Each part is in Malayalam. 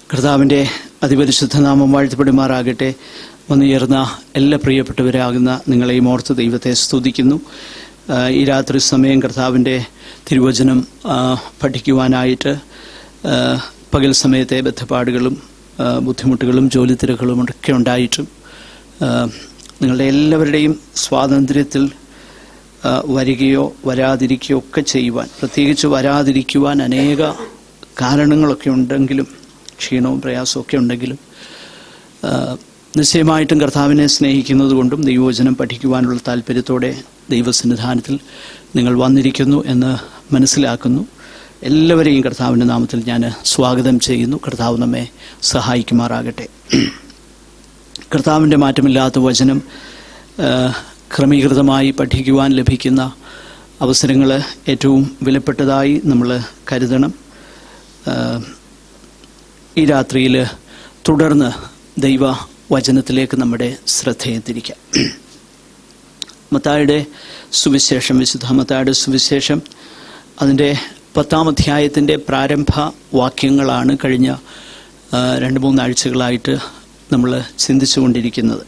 കർത്താവിൻ്റെ അതിപരിശുദ്ധ നാമം വാഴ്ത്തപ്പെടുമാറാകട്ടെ വന്നുയർന്ന എല്ലാ പ്രിയപ്പെട്ടവരാകുന്ന നിങ്ങളെയും ഓർത്ത് ദൈവത്തെ സ്തുതിക്കുന്നു ആ, ഈ രാത്രി സമയം കർത്താവിൻ്റെ തിരുവചനം ആ, പഠിക്കുവാനായിട്ട് ആ, പകൽ സമയത്തെ ബന്ധപ്പാടുകളും ആ, ബുദ്ധിമുട്ടുകളും ജോലി തിരക്കുകളും ഒക്കെ ഉണ്ടായിട്ടും ആ, നിങ്ങളുടെ എല്ലാവരുടെയും സ്വാതന്ത്ര്യത്തിൽ ആ, വരികയോ വരാതിരിക്കുകയോ ഒക്കെ ചെയ്യുവാൻ പ്രത്യേകിച്ച് വരാതിരിക്കുവാൻ അനേക കാരണങ്ങളൊക്കെ ഉണ്ടെങ്കിലും ക്ഷീണവും പ്രയാസവും ഒക്കെ ഉണ്ടെങ്കിലും ആ, നിശ്ചയമായിട്ടും കർത്താവിനെ സ്നേഹിക്കുന്നത് കൊണ്ടും ദൈവവചനം പഠിക്കുവാനുള്ള താല്പര്യത്തോടെ ദൈവസന്നിധാനത്തിൽ നിങ്ങൾ വന്നിരിക്കുന്നു എന്ന് മനസ്സിലാക്കുന്നു എല്ലാവരെയും കർത്താവിൻ്റെ നാമത്തിൽ ഞാൻ സ്വാഗതം ചെയ്യുന്നു കർത്താവ് നമ്മെ സഹായിക്കുമാറാകട്ടെ കർത്താവിൻ്റെ മാറ്റമില്ലാത്ത വചനം ആ, ക്രമീകൃതമായി പഠിക്കുവാൻ ലഭിക്കുന്ന അവസരങ്ങൾ ഏറ്റവും വിലപ്പെട്ടതായി നമ്മൾ കരുതണം ആ, ഈ രാത്രിയിൽ തുടർന്ന് ദൈവ വചനത്തിലേക്ക് നമ്മുടെ ശ്രദ്ധയെ തിരിക്കാം മത്തായുടെ സുവിശേഷം വിശുദ്ധ മത്തായുടെ സുവിശേഷം അതിൻ്റെ പത്താം അധ്യായത്തിൻ്റെ പ്രാരംഭ വാക്യങ്ങളാണ് കഴിഞ്ഞ ആ, രണ്ട് മൂന്നാഴ്ചകളായിട്ട് നമ്മൾ ചിന്തിച്ചുകൊണ്ടിരിക്കുന്നത്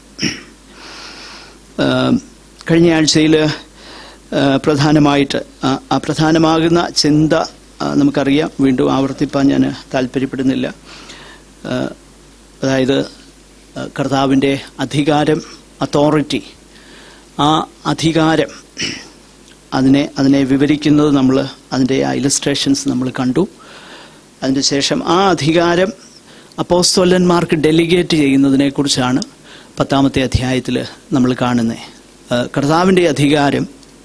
ആ, കഴിഞ്ഞ ആഴ്ചയിൽ പ്രധാനമായിട്ട് ആ- ആ പ്രധാനമാകുന്ന ചിന്ത ആ, നമുക്കറിയാം വീണ്ടും ആവർത്തിപ്പാൻ ഞാൻ താല്പര്യപ്പെടുന്നില്ല ആ, അതായത് ആ, കർത്താവിൻ്റെ അധികാരം അതോറിറ്റി ആ അധികാരം അതിനെ അതിനെ വിവരിക്കുന്നത് നമ്മൾ അതിൻ്റെ ആ ഇലസ്ട്രേഷൻസ് നമ്മൾ കണ്ടു അതിന് ശേഷം ആ അധികാരം അപ്പോസ്തോലന്മാർക്ക് ഡെലിഗേറ്റ് ചെയ്യുന്നതിനെക്കുറിച്ചാണ് പത്താമത്തെ അധ്യായത്തിൽ നമ്മൾ കാണുന്നത് കർത്താവിൻ്റെ അധികാരം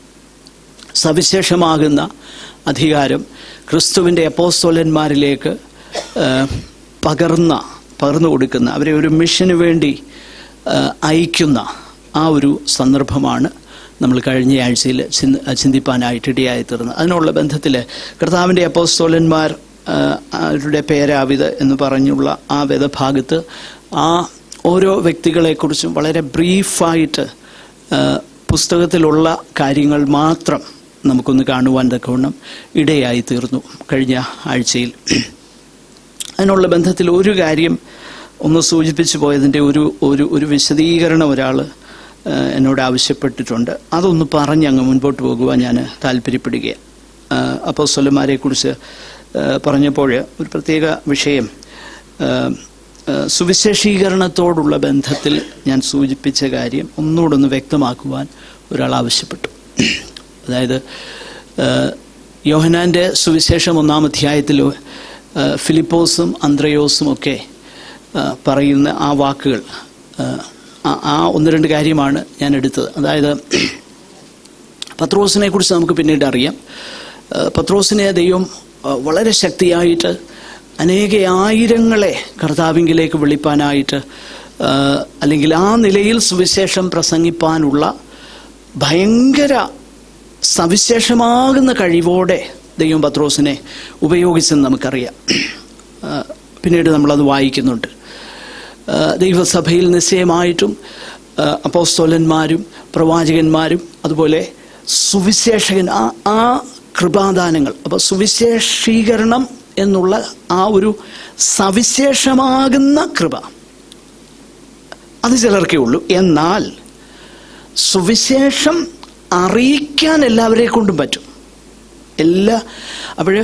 സവിശേഷമാകുന്ന അധികാരം ക്രിസ്തുവിൻ്റെ അപ്പോസ്തോലന്മാരിലേക്ക് ആ, പകർന്ന പകർന്നു കൊടുക്കുന്ന അവരെ ഒരു മിഷന് വേണ്ടി ആ, അയക്കുന്ന ആ ഒരു സന്ദർഭമാണ് നമ്മൾ കഴിഞ്ഞ ആഴ്ചയിൽ ചിന്ത ചിന്തിപ്പാനായിട്ട് ഇടയായി തീർന്നത് അതിനുള്ള ബന്ധത്തിൽ കർത്താവിൻ്റെ അപ്പോസ്തോലന്മാർ ആ, അവരുടെ പേരാവിത് എന്ന് പറഞ്ഞുള്ള ആ വേദഭാഗത്ത് ആ ഓരോ വ്യക്തികളെക്കുറിച്ചും വളരെ ബ്രീഫായിട്ട് ആ, പുസ്തകത്തിലുള്ള കാര്യങ്ങൾ മാത്രം നമുക്കൊന്ന് കാണുവാൻ തക്കവണ്ണം ഇടയായി തീർന്നു കഴിഞ്ഞ ആഴ്ചയിൽ അതിനുള്ള ബന്ധത്തിൽ ഒരു കാര്യം ഒന്ന് സൂചിപ്പിച്ചു പോയതിൻ്റെ ഒരു ഒരു ഒരു വിശദീകരണം ഒരാൾ എന്നോട് ആവശ്യപ്പെട്ടിട്ടുണ്ട് അതൊന്ന് പറഞ്ഞ് അങ്ങ് മുൻപോട്ട് പോകുവാൻ ഞാൻ താല്പര്യപ്പെടുകയാണ് അപ്പോൾ സ്വലന്മാരെക്കുറിച്ച് പറഞ്ഞപ്പോൾ ഒരു പ്രത്യേക വിഷയം ആ, ആ, സുവിശേഷീകരണത്തോടുള്ള ബന്ധത്തിൽ ഞാൻ സൂചിപ്പിച്ച കാര്യം ഒന്നുകൂടെ ഒന്ന് വ്യക്തമാക്കുവാൻ ഒരാൾ ആവശ്യപ്പെട്ടു അതായത് ആ, യോഹനാന്റെ സുവിശേഷം ഒന്നാം അധ്യായത്തിൽ ആ, ഫിലിപ്പോസും അന്ത്രയോസും ഒക്കെ ആ, പറയുന്ന ആ വാക്കുകൾ ആ, ആ- ആ ഒന്ന് രണ്ട് കാര്യമാണ് ഞാൻ എടുത്തത് അതായത് പത്രോസിനെ കുറിച്ച് നമുക്ക് പിന്നീട് അറിയാം ആ, പത്രോസിനെ ദൈവം ആ, വളരെ ശക്തിയായിട്ട് അനേക ആയിരങ്ങളെ കർത്താവിങ്കിലേക്ക് വിളിപ്പാനായിട്ട് ആ, അല്ലെങ്കിൽ ആ നിലയിൽ സുവിശേഷം പ്രസംഗിപ്പാനുള്ള ഭയങ്കര സവിശേഷമാകുന്ന കഴിവോടെ ദൈവം പത്രോസിനെ ഉപയോഗിച്ചെന്ന് നമുക്കറിയാം ആ, പിന്നീട് നമ്മളത് വായിക്കുന്നുണ്ട് ആ, ദൈവസഭയിൽ നിശ്ചയമായിട്ടും ആ, അപ്പോസ്തോലന്മാരും പ്രവാചകന്മാരും അതുപോലെ സുവിശേഷകൻ ആ ആ കൃപാദാനങ്ങൾ അപ്പോൾ സുവിശേഷീകരണം എന്നുള്ള ആ ഒരു സവിശേഷമാകുന്ന കൃപ അത് ചിലർക്കേ ഉള്ളൂ എന്നാൽ സുവിശേഷം അറിയിക്കാൻ എല്ലാവരെ കൊണ്ടും പറ്റും എല്ലാ അപ്പോൾ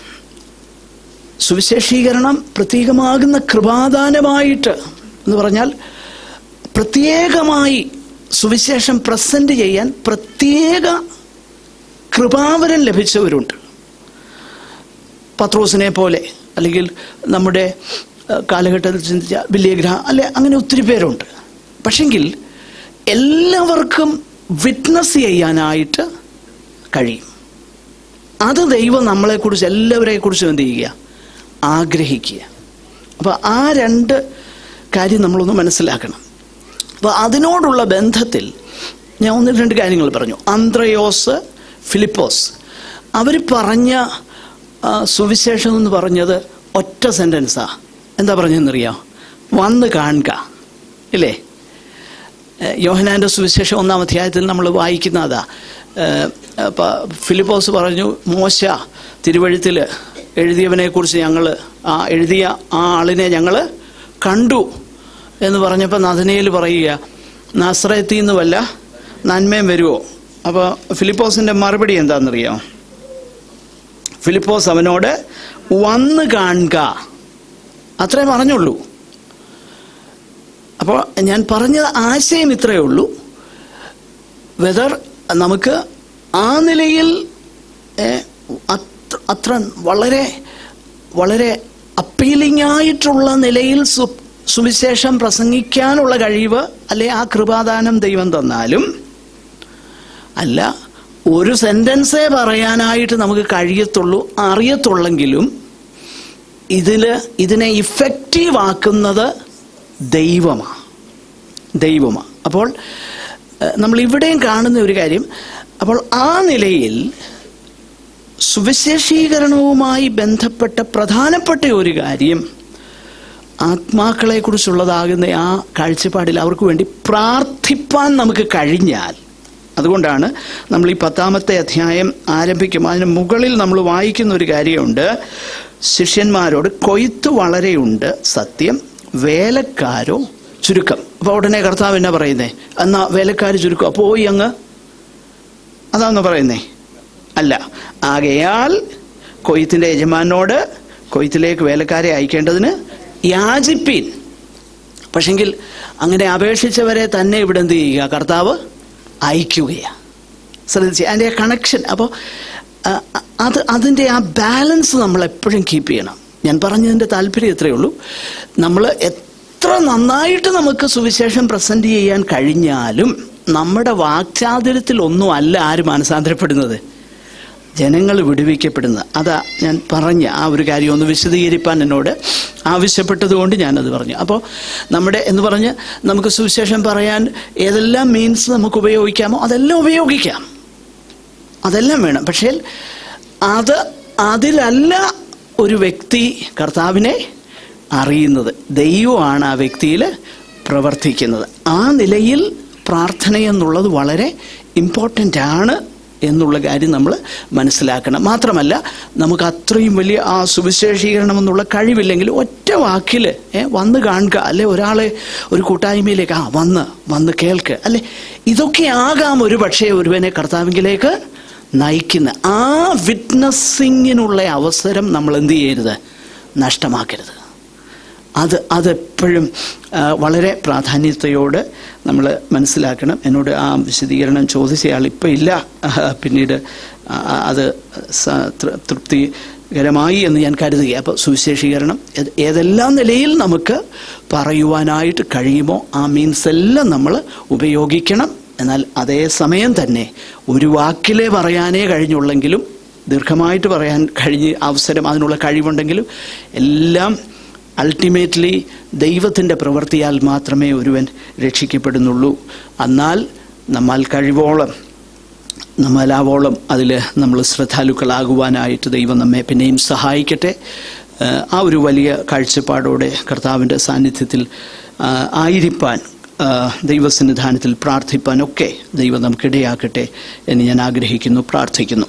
സുവിശേഷീകരണം പ്രത്യേകമാകുന്ന കൃപാദാനമായിട്ട് എന്ന് പറഞ്ഞാൽ പ്രത്യേകമായി സുവിശേഷം പ്രസന്റ് ചെയ്യാൻ പ്രത്യേക കൃപാവരം ലഭിച്ചവരുണ്ട് പത്രോസിനെ പോലെ അല്ലെങ്കിൽ നമ്മുടെ അഹ്, കാലഘട്ടത്തിൽ ചിന്തിച്ച ബില്യഗ്രഹ അല്ലെ അങ്ങനെ ഒത്തിരി പേരുണ്ട് പക്ഷെങ്കിൽ എല്ലാവർക്കും വിറ്റ്നസ് ചെയ്യാനായിട്ട് കഴിയും അത് ദൈവം നമ്മളെക്കുറിച്ച് എല്ലാവരെക്കുറിച്ചും എന്ത് ചെയ്യുക ആഗ്രഹിക്കുക അപ്പോൾ ആ രണ്ട് കാര്യം നമ്മളൊന്ന് മനസ്സിലാക്കണം അപ്പോൾ അതിനോടുള്ള ബന്ധത്തിൽ ഞാൻ ഒന്ന് രണ്ട് കാര്യങ്ങൾ പറഞ്ഞു അന്ത്രയോസ് ഫിലിപ്പോസ് അവർ പറഞ്ഞ ആ, സുവിശേഷം എന്ന് പറഞ്ഞത് ഒറ്റ സെൻറ്റൻസാ എന്താ പറഞ്ഞതെന്നറിയാം വന്ന് കാണുക ഇല്ലേ ഏഹ് യോഹനാന്റെ സുവിശേഷം ഒന്നാം അധ്യായത്തിൽ നമ്മൾ വായിക്കുന്നതാ ഏഹ് അപ്പൊ ഫിലിപ്പോസ് പറഞ്ഞു മോശ തിരുവഴുത്തിൽ എഴുതിയവനെ കുറിച്ച് ഞങ്ങൾ ആ എഴുതിയ ആ ആളിനെ ഞങ്ങൾ കണ്ടു എന്ന് പറഞ്ഞപ്പോൾ നദനയിൽ പറയുക നസ്രയത്തിൽ നിന്ന് വല്ല നന്മയും വരുമോ അപ്പോൾ ഫിലിപ്പോസിന്റെ മറുപടി എന്താണെന്നറിയാമോ ഫിലിപ്പോസ് അവനോട് വന്ന് കാണുക അത്രേ പറഞ്ഞുള്ളൂ അപ്പോൾ ഞാൻ പറഞ്ഞ ആശയം ഇത്രയേ ഉള്ളൂ വെതർ നമുക്ക് ആ നിലയിൽ ഏ, അത്ര അത്ര വളരെ വളരെ അപ്പീലിംഗ് ആയിട്ടുള്ള നിലയിൽ സു സുവിശേഷം പ്രസംഗിക്കാനുള്ള കഴിവ് അല്ലെ ആ കൃപാദാനം ദൈവം തന്നാലും അല്ല ഒരു സെന്റൻസേ പറയാനായിട്ട് നമുക്ക് കഴിയത്തുള്ളൂ അറിയത്തുള്ളെങ്കിലും ഇതില് ഇതിനെ ഇഫക്റ്റീവ് ആക്കുന്നത് ദൈവമാണ് ദൈവമാണ് അപ്പോൾ ഏഹ്, നമ്മൾ ഇവിടെയും കാണുന്ന ഒരു കാര്യം അപ്പോൾ ആ നിലയിൽ സുവിശേഷീകരണവുമായി ബന്ധപ്പെട്ട പ്രധാനപ്പെട്ട ഒരു കാര്യം ആത്മാക്കളെ കുറിച്ചുള്ളതാകുന്ന ആ കാഴ്ചപ്പാടിൽ അവർക്ക് വേണ്ടി പ്രാർത്ഥിപ്പാൻ നമുക്ക് കഴിഞ്ഞാൽ അതുകൊണ്ടാണ് നമ്മൾ ഈ പത്താമത്തെ അധ്യായം ആരംഭിക്കും അതിന് മുകളിൽ നമ്മൾ വായിക്കുന്ന ഒരു കാര്യമുണ്ട് ശിഷ്യന്മാരോട് കൊയ്ത്ത് വളരെയുണ്ട് സത്യം വേലക്കാരോ ചുരുക്കം അപ്പോൾ ഉടനെ കർത്താവ് എന്നാ പറയുന്നേ എന്നാ വേലക്കാർ ചുരുക്കം പോയി അങ്ങ് അതാന്ന് പറയുന്നേ അല്ല ആകയാൽ കൊയ്ത്തിന്റെ യജമാനോട് കൊയ്ത്തിലേക്ക് വേലക്കാരെ അയക്കേണ്ടതിന് യാചിപ്പീൻ പക്ഷെങ്കിൽ അങ്ങനെ അപേക്ഷിച്ചവരെ തന്നെ ഇവിടെ എന്ത് ചെയ്യുക കർത്താവ് അയക്കുകയാണ് ശ്രദ്ധിച്ച് അതിൻ്റെ കണക്ഷൻ അപ്പോൾ അത് അതിൻ്റെ ആ ബാലൻസ് നമ്മൾ എപ്പോഴും കീപ്പ് ചെയ്യണം ഞാൻ പറഞ്ഞതിൻ്റെ താല്പര്യം ഇത്രയേ ഉള്ളൂ നമ്മൾ എത്ര നന്നായിട്ട് നമുക്ക് സുവിശേഷം പ്രസന്റ് ചെയ്യാൻ കഴിഞ്ഞാലും നമ്മുടെ വാക്ചാതുര്യത്തിൽ ഒന്നും അല്ല ആര് മാനസാന്തരപ്പെടുന്നത് ജനങ്ങൾ വിടുവിക്കപ്പെടുന്നത് അതാ ഞാൻ പറഞ്ഞ ആ ഒരു കാര്യം ഒന്ന് വിശദീകരിപ്പാൻ എന്നോട് ആവശ്യപ്പെട്ടതുകൊണ്ട് ഞാനത് പറഞ്ഞു അപ്പോൾ നമ്മുടെ എന്ന് പറഞ്ഞ് നമുക്ക് സുവിശേഷം പറയാൻ ഏതെല്ലാം മീൻസ് നമുക്ക് ഉപയോഗിക്കാമോ അതെല്ലാം ഉപയോഗിക്കാം അതെല്ലാം വേണം പക്ഷേ അത് അതിലല്ല ഒരു വ്യക്തി കർത്താവിനെ അറിയുന്നത് ദൈവമാണ് ആ വ്യക്തിയിൽ പ്രവർത്തിക്കുന്നത് ആ നിലയിൽ പ്രാർത്ഥന എന്നുള്ളത് വളരെ ഇമ്പോർട്ടൻ്റ് ആണ് എന്നുള്ള കാര്യം നമ്മൾ മനസ്സിലാക്കണം മാത്രമല്ല നമുക്ക് അത്രയും വലിയ ആ സുവിശേഷീകരണം എന്നുള്ള കഴിവില്ലെങ്കിൽ ഒറ്റ വാക്കിൽ ഏ, വന്ന് കാണുക അല്ലെ ഒരാളെ ഒരു കൂട്ടായ്മയിലേക്ക് ആ വന്ന് വന്ന് കേൾക്ക് അല്ലെ ഇതൊക്കെ ആകാം ഒരു പക്ഷേ ഒരുവനെ കർത്താവിങ്കിലേക്ക് നയിക്കുന്ന ആ വിറ്റ്നസ്സിങ്ങിനുള്ള അവസരം നമ്മൾ എന്ത് ചെയ്യരുത് നഷ്ടമാക്കരുത് അത് അതെപ്പോഴും ആ, വളരെ പ്രാധാന്യതയോട് നമ്മൾ മനസ്സിലാക്കണം എന്നോട് ആ വിശദീകരണം ചോദിച്ചയാൾ ഇപ്പം ഇല്ല ആ, പിന്നീട് ആ, അത് സ- തൃ- തൃപ്തികരമായി എന്ന് ഞാൻ കരുതുക അപ്പോൾ സുവിശേഷീകരണം ഏത് ഏതെല്ലാം നിലയിൽ നമുക്ക് പറയുവാനായിട്ട് കഴിയുമോ ആ മീൻസ് എല്ലാം നമ്മൾ ഉപയോഗിക്കണം എന്നാൽ അതേ സമയം തന്നെ ഒരു വാക്കിലേ പറയാനേ കഴിഞ്ഞുള്ളെങ്കിലും ദീർഘമായിട്ട് പറയാൻ കഴിഞ്ഞ് അവസരം അതിനുള്ള കഴിവുണ്ടെങ്കിലും എല്ലാം അൾട്ടിമേറ്റ്ലി ദൈവത്തിൻ്റെ പ്രവൃത്തിയാൽ മാത്രമേ ഒരുവൻ രക്ഷിക്കപ്പെടുന്നുള്ളൂ എന്നാൽ നമ്മൾ കഴിവോളം നമ്മളാവോളം അതിൽ നമ്മൾ ശ്രദ്ധാലുക്കളാകുവാനായിട്ട് ദൈവം നമ്മെ പിന്നെയും സഹായിക്കട്ടെ ഏഹ് ആ ഒരു വലിയ കാഴ്ചപ്പാടോടെ കർത്താവിൻ്റെ സാന്നിധ്യത്തിൽ ആ, ആയിരിക്കാൻ ആ, ദൈവസന്നിധാനത്തിൽ പ്രാർത്ഥിപ്പാനൊക്കെ ദൈവം നമുക്കിടയാക്കട്ടെ എന്ന് ഞാൻ ആഗ്രഹിക്കുന്നു പ്രാർത്ഥിക്കുന്നു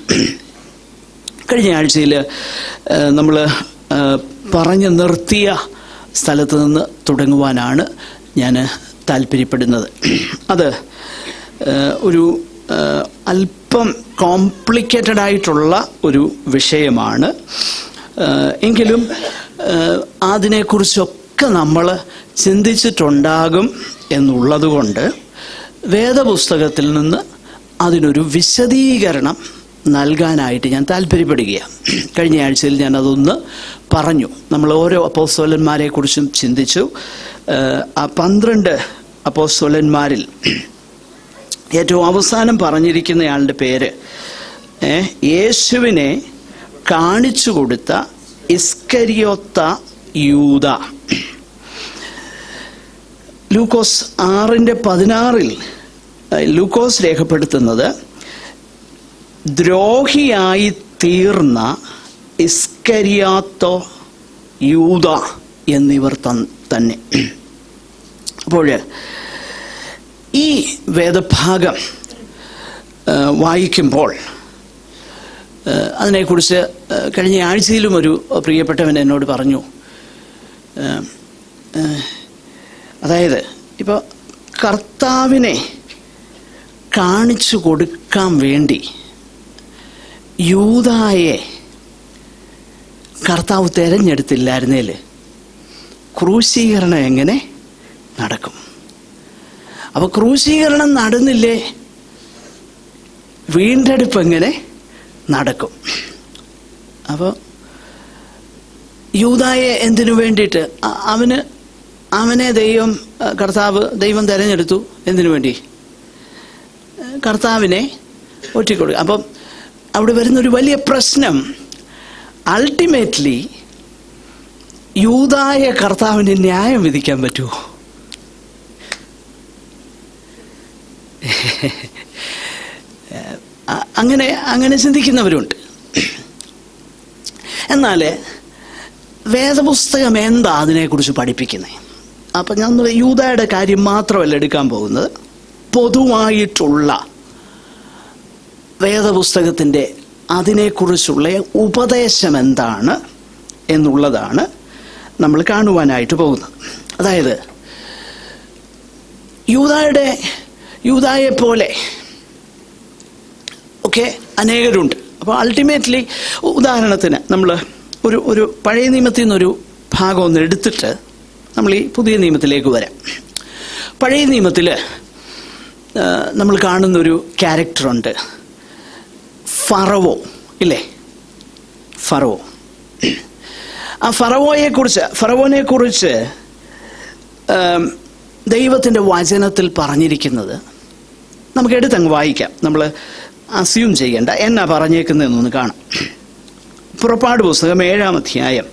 കഴിഞ്ഞ ആഴ്ചയിൽ നമ്മൾ പറഞ്ഞു നിർത്തിയ സ്ഥലത്ത് നിന്ന് തുടങ്ങുവാനാണ് ഞാൻ താല്പര്യപ്പെടുന്നത് അത് ആ, ഒരു ആ, അല്പം കോംപ്ലിക്കേറ്റഡ് ആയിട്ടുള്ള ഒരു വിഷയമാണ് ആ, എങ്കിലും ആ, അതിനെക്കുറിച്ചൊക്കെ നമ്മൾ ചിന്തിച്ചിട്ടുണ്ടാകും എന്നുള്ളതുകൊണ്ട് വേദപുസ്തകത്തിൽ നിന്ന് അതിനൊരു വിശദീകരണം നൽകാനായിട്ട് ഞാൻ താല്പര്യപ്പെടുകയാണ് കഴിഞ്ഞ ആഴ്ചയിൽ ഞാൻ അതൊന്ന് പറഞ്ഞു നമ്മൾ ഓരോ അപ്പോസ്തോലന്മാരെ കുറിച്ചും ചിന്തിച്ചു ഏഹ് ആ പന്ത്രണ്ട് അപ്പോസ്തോലന്മാരിൽ ഏറ്റവും അവസാനം പറഞ്ഞിരിക്കുന്നയാളുടെ പേര് ഏ, യേശുവിനെ കാണിച്ചു കൊടുത്ത ഇസ്കരിയോത്ത യൂത ലൂക്കോസ് ആറിൻ്റെ പതിനാറിൽ ഏഹ്, ലൂക്കോസ് രേഖപ്പെടുത്തുന്നത് ദ്രോഹിയായി തീർന്ന ഇസ്കരിയാത്തോ യൂത എന്നിവർ തൻ- തന്നെ അപ്പോൾ ഈ വേദഭാഗം ആ, വായിക്കുമ്പോൾ ഏഹ് അതിനെക്കുറിച്ച് ഏഹ് കഴിഞ്ഞ ആഴ്ചയിലും ഒരു പ്രിയപ്പെട്ടവൻ എന്നോട് പറഞ്ഞു ഏഹ് ഏഹ് അതായത് ഇപ്പോൾ കർത്താവിനെ കാണിച്ചു കൊടുക്കാൻ വേണ്ടി യൂതായെ കർത്താവ് തിരഞ്ഞെടുത്തില്ലായിരുന്നേൽ ക്രൂശീകരണം എങ്ങനെ നടക്കും അപ്പോൾ ക്രൂശീകരണം നടന്നില്ലേ വീണ്ടെടുപ്പ് എങ്ങനെ നടക്കും അപ്പോൾ യൂതായെ എന്തിനു വേണ്ടിയിട്ട് അ- അവന് അവനെ ദൈവം അഹ് കർത്താവ് ദൈവം തിരഞ്ഞെടുത്തു എന്തിനു വേണ്ടി ഏഹ് കർത്താവിനെ ഒറ്റിക്കൊടുക്കുക അപ്പം അവിടെ വരുന്നൊരു വലിയ പ്രശ്നം അൾട്ടിമേറ്റ്ലി യൂതായ കർത്താവിന് ന്യായം വിധിക്കാൻ പറ്റുമോ അ- അങ്ങനെ അങ്ങനെ ചിന്തിക്കുന്നവരുണ്ട് എന്നാൽ വേദപുസ്തകം എന്താ അതിനെക്കുറിച്ച് പഠിപ്പിക്കുന്നത് അപ്പം ഞാൻ യൂതയുടെ കാര്യം മാത്രമല്ല എടുക്കാൻ പോകുന്നത് പൊതുവായിട്ടുള്ള വേദപുസ്തകത്തിൻ്റെ അതിനെക്കുറിച്ചുള്ള ഉപദേശം എന്താണ് എന്നുള്ളതാണ് നമ്മൾ കാണുവാനായിട്ട് പോകുന്നത് അതായത് യൂതായുടെ യൂതായെ പോലെ ഒക്കെ അനേകരുണ്ട് അപ്പോൾ അൾട്ടിമേറ്റ്ലി ഉദാഹരണത്തിന് നമ്മൾ ഒരു ഒരു പഴയ നിയമത്തിൽ നിന്നൊരു ഭാഗം ഒന്ന് എടുത്തിട്ട് നമ്മൾ ഈ പുതിയ നിയമത്തിലേക്ക് വരാം പഴയ നിയമത്തിൽ നമ്മൾ കാണുന്നൊരു ക്യാരക്ടറുണ്ട് ഫറവോ ഇല്ലേ ഫറവോ ആ ഫറവോയെ കുറിച്ച് ഫറവോനെ കുറിച്ച് ദൈവത്തിൻ്റെ വചനത്തിൽ പറഞ്ഞിരിക്കുന്നത് നമുക്ക് എടുത്തങ്ങ് വായിക്കാം നമ്മൾ അസ്യൂം ചെയ്യേണ്ട എന്നാ പറഞ്ഞേക്കുന്നതെന്നൊന്ന് കാണാം പുറപ്പാട് പുസ്തകം ഏഴാം അധ്യായം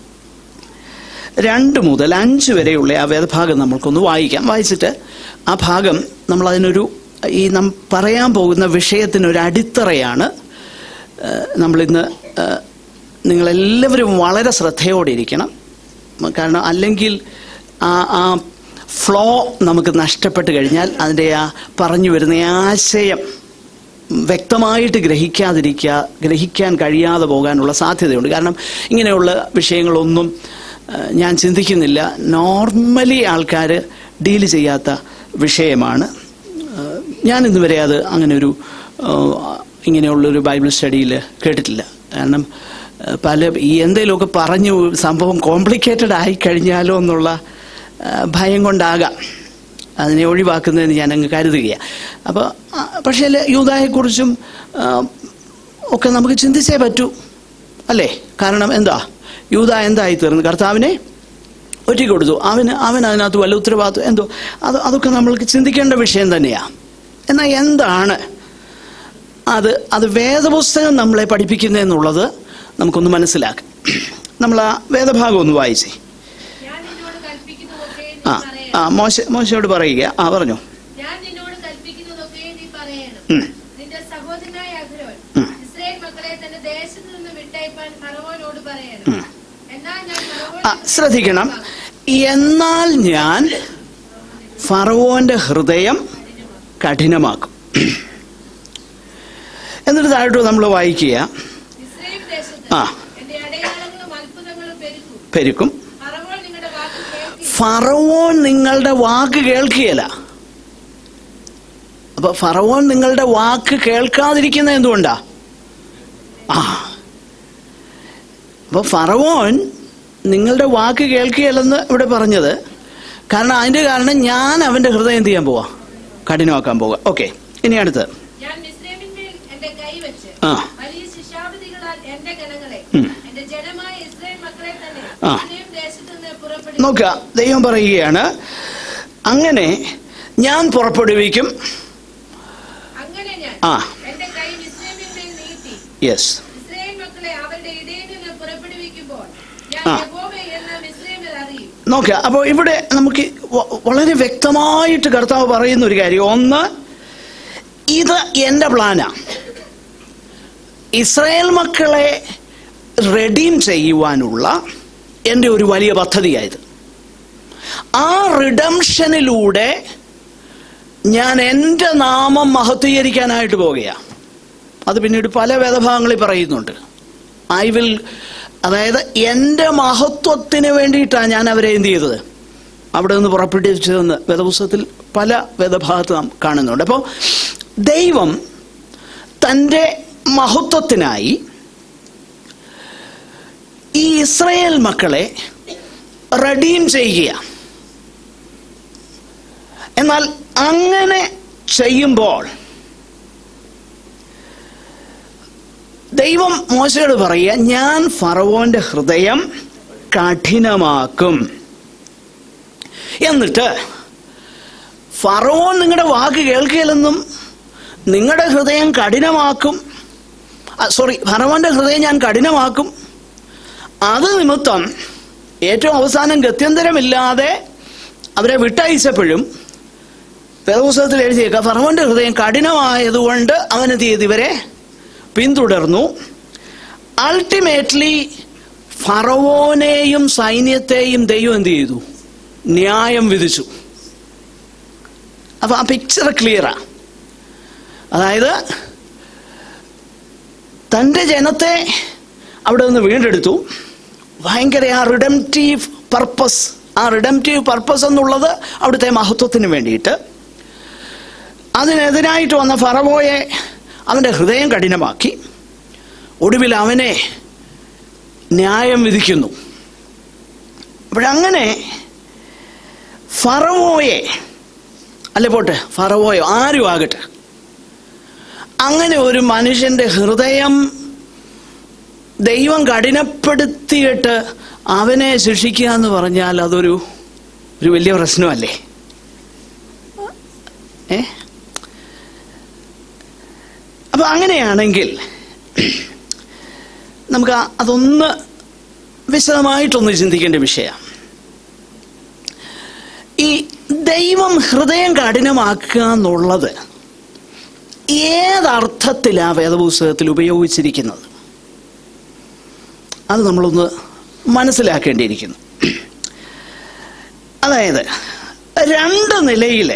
രണ്ട് മുതൽ അഞ്ച് വരെയുള്ള ആ വേദഭാഗം നമ്മൾക്കൊന്ന് വായിക്കാം വായിച്ചിട്ട് ആ ഭാഗം നമ്മൾ അതിനൊരു ഈ നാം പറയാൻ പോകുന്ന വിഷയത്തിനൊരു അടിത്തറയാണ് ഏഹ്, നമ്മളിന്ന് ഏഹ്, നിങ്ങളെല്ലാവരും വളരെ ശ്രദ്ധയോടെ ഇരിക്കണം കാരണം അല്ലെങ്കിൽ ആ ആ ഫ്ലോ നമുക്ക് നഷ്ടപ്പെട്ട് കഴിഞ്ഞാൽ അതിൻ്റെ ആ പറഞ്ഞു വരുന്ന ആശയം വ്യക്തമായിട്ട് ഗ്രഹിക്കാതിരിക്കുക ഗ്രഹിക്കാൻ കഴിയാതെ പോകാനുള്ള സാധ്യതയുണ്ട് കാരണം ഇങ്ങനെയുള്ള വിഷയങ്ങളൊന്നും ഏഹ്, ഞാൻ ചിന്തിക്കുന്നില്ല നോർമലി ആൾക്കാർ ഡീൽ ചെയ്യാത്ത വിഷയമാണ് ഏഹ്, ഞാൻ ഇന്നുവരെ അത് അങ്ങനെ ഒരു ഏഹ്, ഇങ്ങനെയുള്ളൊരു ബൈബിൾ സ്റ്റഡിയിൽ കേട്ടിട്ടില്ല കാരണം ഏഹ്, പല ഈ എന്തെങ്കിലുമൊക്കെ പറഞ്ഞു സംഭവം കോംപ്ലിക്കേറ്റഡ് ആയി കഴിഞ്ഞാലോ എന്നുള്ള ഏഹ്, ഭയം കൊണ്ടാകാം അതിനെ ഒഴിവാക്കുന്നതെന്ന് ഞാൻ അങ്ങ് കരുതുകയാണ് അപ്പോൾ പക്ഷേ യൂതായെക്കുറിച്ചും ആ, ഒക്കെ നമുക്ക് ചിന്തിച്ചേ പറ്റൂ അല്ലേ കാരണം എന്താ യൂത എന്തായി തീർന്നു കർത്താവിനെ ഒറ്റയ്ക്ക് കൊടുത്തു അവന് അവൻ അതിനകത്ത് വല്ല ഉത്തരവാദിത്വം എന്തോ അത് അതൊക്കെ നമ്മൾക്ക് ചിന്തിക്കേണ്ട വിഷയം തന്നെയാണ് എന്നാൽ എന്താണ് അത് അത് വേദപുസ്തകം നമ്മളെ പഠിപ്പിക്കുന്നതെന്നുള്ളത് നമുക്കൊന്ന് മനസ്സിലാക്കാം നമ്മൾ ആ വേദഭാഗം ഒന്ന് വായിച്ചേ ഞാൻ നിന്നോട് കൽപ്പിക്കുന്നതൊക്കെ നീ ആ പറയണം ആ മോശ മോശയോട് പറയുക ആ പറഞ്ഞു ഞാൻ നിന്നോട് കൽപ്പിക്കുന്നതൊക്കെ നീ പറയണം ഉം. നിന്റെ സഹോദരനായ അഹരോൻ ഉം. ഇസ്രായേൽ മക്കളെ തന്റെ ദേശത്ത് നിന്ന് വിട്ടയപ്പാൻ ഫറവോനോട് പറയണം ഉം. എന്നാൽ ഞാൻ ആ ഫറവോനെ ശ്രദ്ധിക്കണം എന്നാൽ ഞാൻ ഫറവോന്റെ ഹൃദയം കഠിനമാക്കും എന്നിട്ട് താഴോട്ട് നമ്മൾ വായിക്കുക ഇസ്രായേൽ ദേശത്ത് ആ. എന്റെ അടയാളങ്ങളും അത്ഭുതങ്ങളും പെരുക്കും പെരുക്കും ഫറവോൻ നിങ്ങളുടെ വാക്ക് കേൾക്കി ഫറവോൻ നിങ്ങളുടെ വാക്ക് കേൾക്കുകയില്ല അപ്പൊ ഫറവോൻ നിങ്ങളുടെ വാക്ക് കേൾക്കാതിരിക്കുന്നത് എന്തുകൊണ്ടാ ആ അപ്പൊ ഫറവോൻ നിങ്ങളുടെ വാക്ക് കേൾക്കുകയില്ലെന്ന് ഇവിടെ പറഞ്ഞത് കാരണം അതിന്റെ കാരണം ഞാൻ അവന്റെ ഹൃദയം എന്ത് ചെയ്യാൻ പോവാ കഠിനമാക്കാൻ പോവാ ഓക്കെ ഇനി അടുത്ത് ഞാൻ മിസ്രൈമിന്മേൽ എന്റെ കൈ വെച്ച് ആ. വലിയ ശിക്ഷാവിധികളാൽ എന്റെ ജനങ്ങളെ ഉം. എന്റെ ജനമായ ഇസ്രായേൽ മക്കളെ തന്നെ ആ. മിസ്രൈം ദേശത്ത് നിന്ന് പുറപ്പെടുവിക്കും നോക്കുക ദൈവം പറയുകയാണ് അങ്ങനെ ഞാൻ പുറപ്പെടുവിക്കും അങ്ങനെ ഞാൻ ആ. എന്റെ കൈ മിസ്രൈമിന്മേൽ നീട്ടി യെസ് ഇസ്രായേൽ മക്കളെ അവരുടെ ഇടയിൽ നിന്ന് പുറപ്പെടുവിക്കുമ്പോൾ ഞാൻ ആ. യഹോവ എന്ന് മിസ്രൈമിൽ അറിയും നോക്കുക അപ്പോൾ ഇവിടെ നമുക്ക് വ- വളരെ വ്യക്തമായിട്ട് കർത്താവ് പറയുന്ന ഒരു കാര്യം ഒന്ന് ഇത് എൻ്റെ പ്ലാനാ ഇസ്രായേൽ മക്കളെ റെഡീം ചെയ്യുവാനുള്ള എൻ്റെ ഒരു വലിയ പദ്ധതിയായത് ആ റിഡംഷനിലൂടെ ഞാൻ എൻ്റെ നാമം മഹത്വീകരിക്കാനായിട്ട് പോകുകയാണ് അത് പിന്നീട് പല വേദഭാഗങ്ങളിൽ പറയുന്നുണ്ട് ഐ വിൽ അതായത് എൻ്റെ മഹത്വത്തിന് വേണ്ടിയിട്ടാണ് ഞാൻ അവരെ എന്ത് ചെയ്തത് അവിടെ നിന്ന് പുറപ്പെടുവിച്ചതെന്ന് വേദപുസ്തകത്തിൽ പല വേദഭാഗത്ത് നാം കാണുന്നുണ്ട് അപ്പോൾ ദൈവം തൻ്റെ മഹത്വത്തിനായി ഈ ഇസ്രയേൽ മക്കളെ റഡീം ചെയ്യുക എന്നാൽ അങ്ങനെ ചെയ്യുമ്പോൾ ദൈവം മോശയോട് പറയുക ഞാൻ ഫറവോന്റെ ഹൃദയം കഠിനമാക്കും എന്നിട്ട് ഫറവോൻ നിങ്ങളുടെ വാക്ക് കേൾക്കില്ലെന്നും നിങ്ങളുടെ ഹൃദയം കഠിനമാക്കും സോറി ഫറവോന്റെ ഹൃദയം ഞാൻ കഠിനമാക്കും അത് നിമിത്തം ഏറ്റവും അവസാനം ഗത്യന്തരമില്ലാതെ അവരെ വിട്ടയച്ചപ്പോഴും വേദപുസ്തകത്തിൽ എഴുതിയേക്കാം ഫറവോന്റെ ഹൃദയം കഠിനമായതുകൊണ്ട് അവൻ എന്ത് ചെയ്തു ഇവരെ പിന്തുടർന്നു അൾട്ടിമേറ്റ്ലി ഫറവോനെയും സൈന്യത്തെയും ദൈവം എന്ത് ചെയ്തു ന്യായം വിധിച്ചു അപ്പൊ ആ പിക്ചർ ക്ലിയറാ അതായത് തൻ്റെ ജനത്തെ അവിടെ നിന്ന് വീണ്ടെടുത്തു ഭയങ്കര ആ റിഡംറ്റീവ് പർപ്പസ് ആ റിഡംറ്റീവ് പർപ്പസ് എന്നുള്ളത് അവിടുത്തെ മഹത്വത്തിന് വേണ്ടിയിട്ട് അതിനെതിരായിട്ട് വന്ന ഫറവോയെ അവൻ്റെ ഹൃദയം കഠിനമാക്കി ഒടുവിൽ അവനെ ന്യായം വിധിക്കുന്നു അപ്പോഴങ്ങനെ ഫറവോയെ അല്ലെ പോട്ടെ ഫറവോയോ ആരും ആകട്ടെ അങ്ങനെ ഒരു മനുഷ്യന്റെ ഹൃദയം ദൈവം കഠിനപ്പെടുത്തിയിട്ട് അവനെ ശിക്ഷിക്കുക എന്ന് പറഞ്ഞാൽ അതൊരു ഒരു വലിയ പ്രശ്നമല്ലേ ഏ അപ്പൊ അങ്ങനെയാണെങ്കിൽ നമുക്ക് ആ- അതൊന്ന് വിശദമായിട്ടൊന്ന് ചിന്തിക്കേണ്ട വിഷയമാണ് ഈ ദൈവം ഹൃദയം കഠിനമാക്കുക എന്നുള്ളത് ഏതർത്ഥത്തിലാണ് വേദപുസ്തകത്തിൽ ഉപയോഗിച്ചിരിക്കുന്നത് അത് നമ്മളൊന്ന് മനസ്സിലാക്കേണ്ടിയിരിക്കുന്നു അതായത് രണ്ട് നിലയിൽ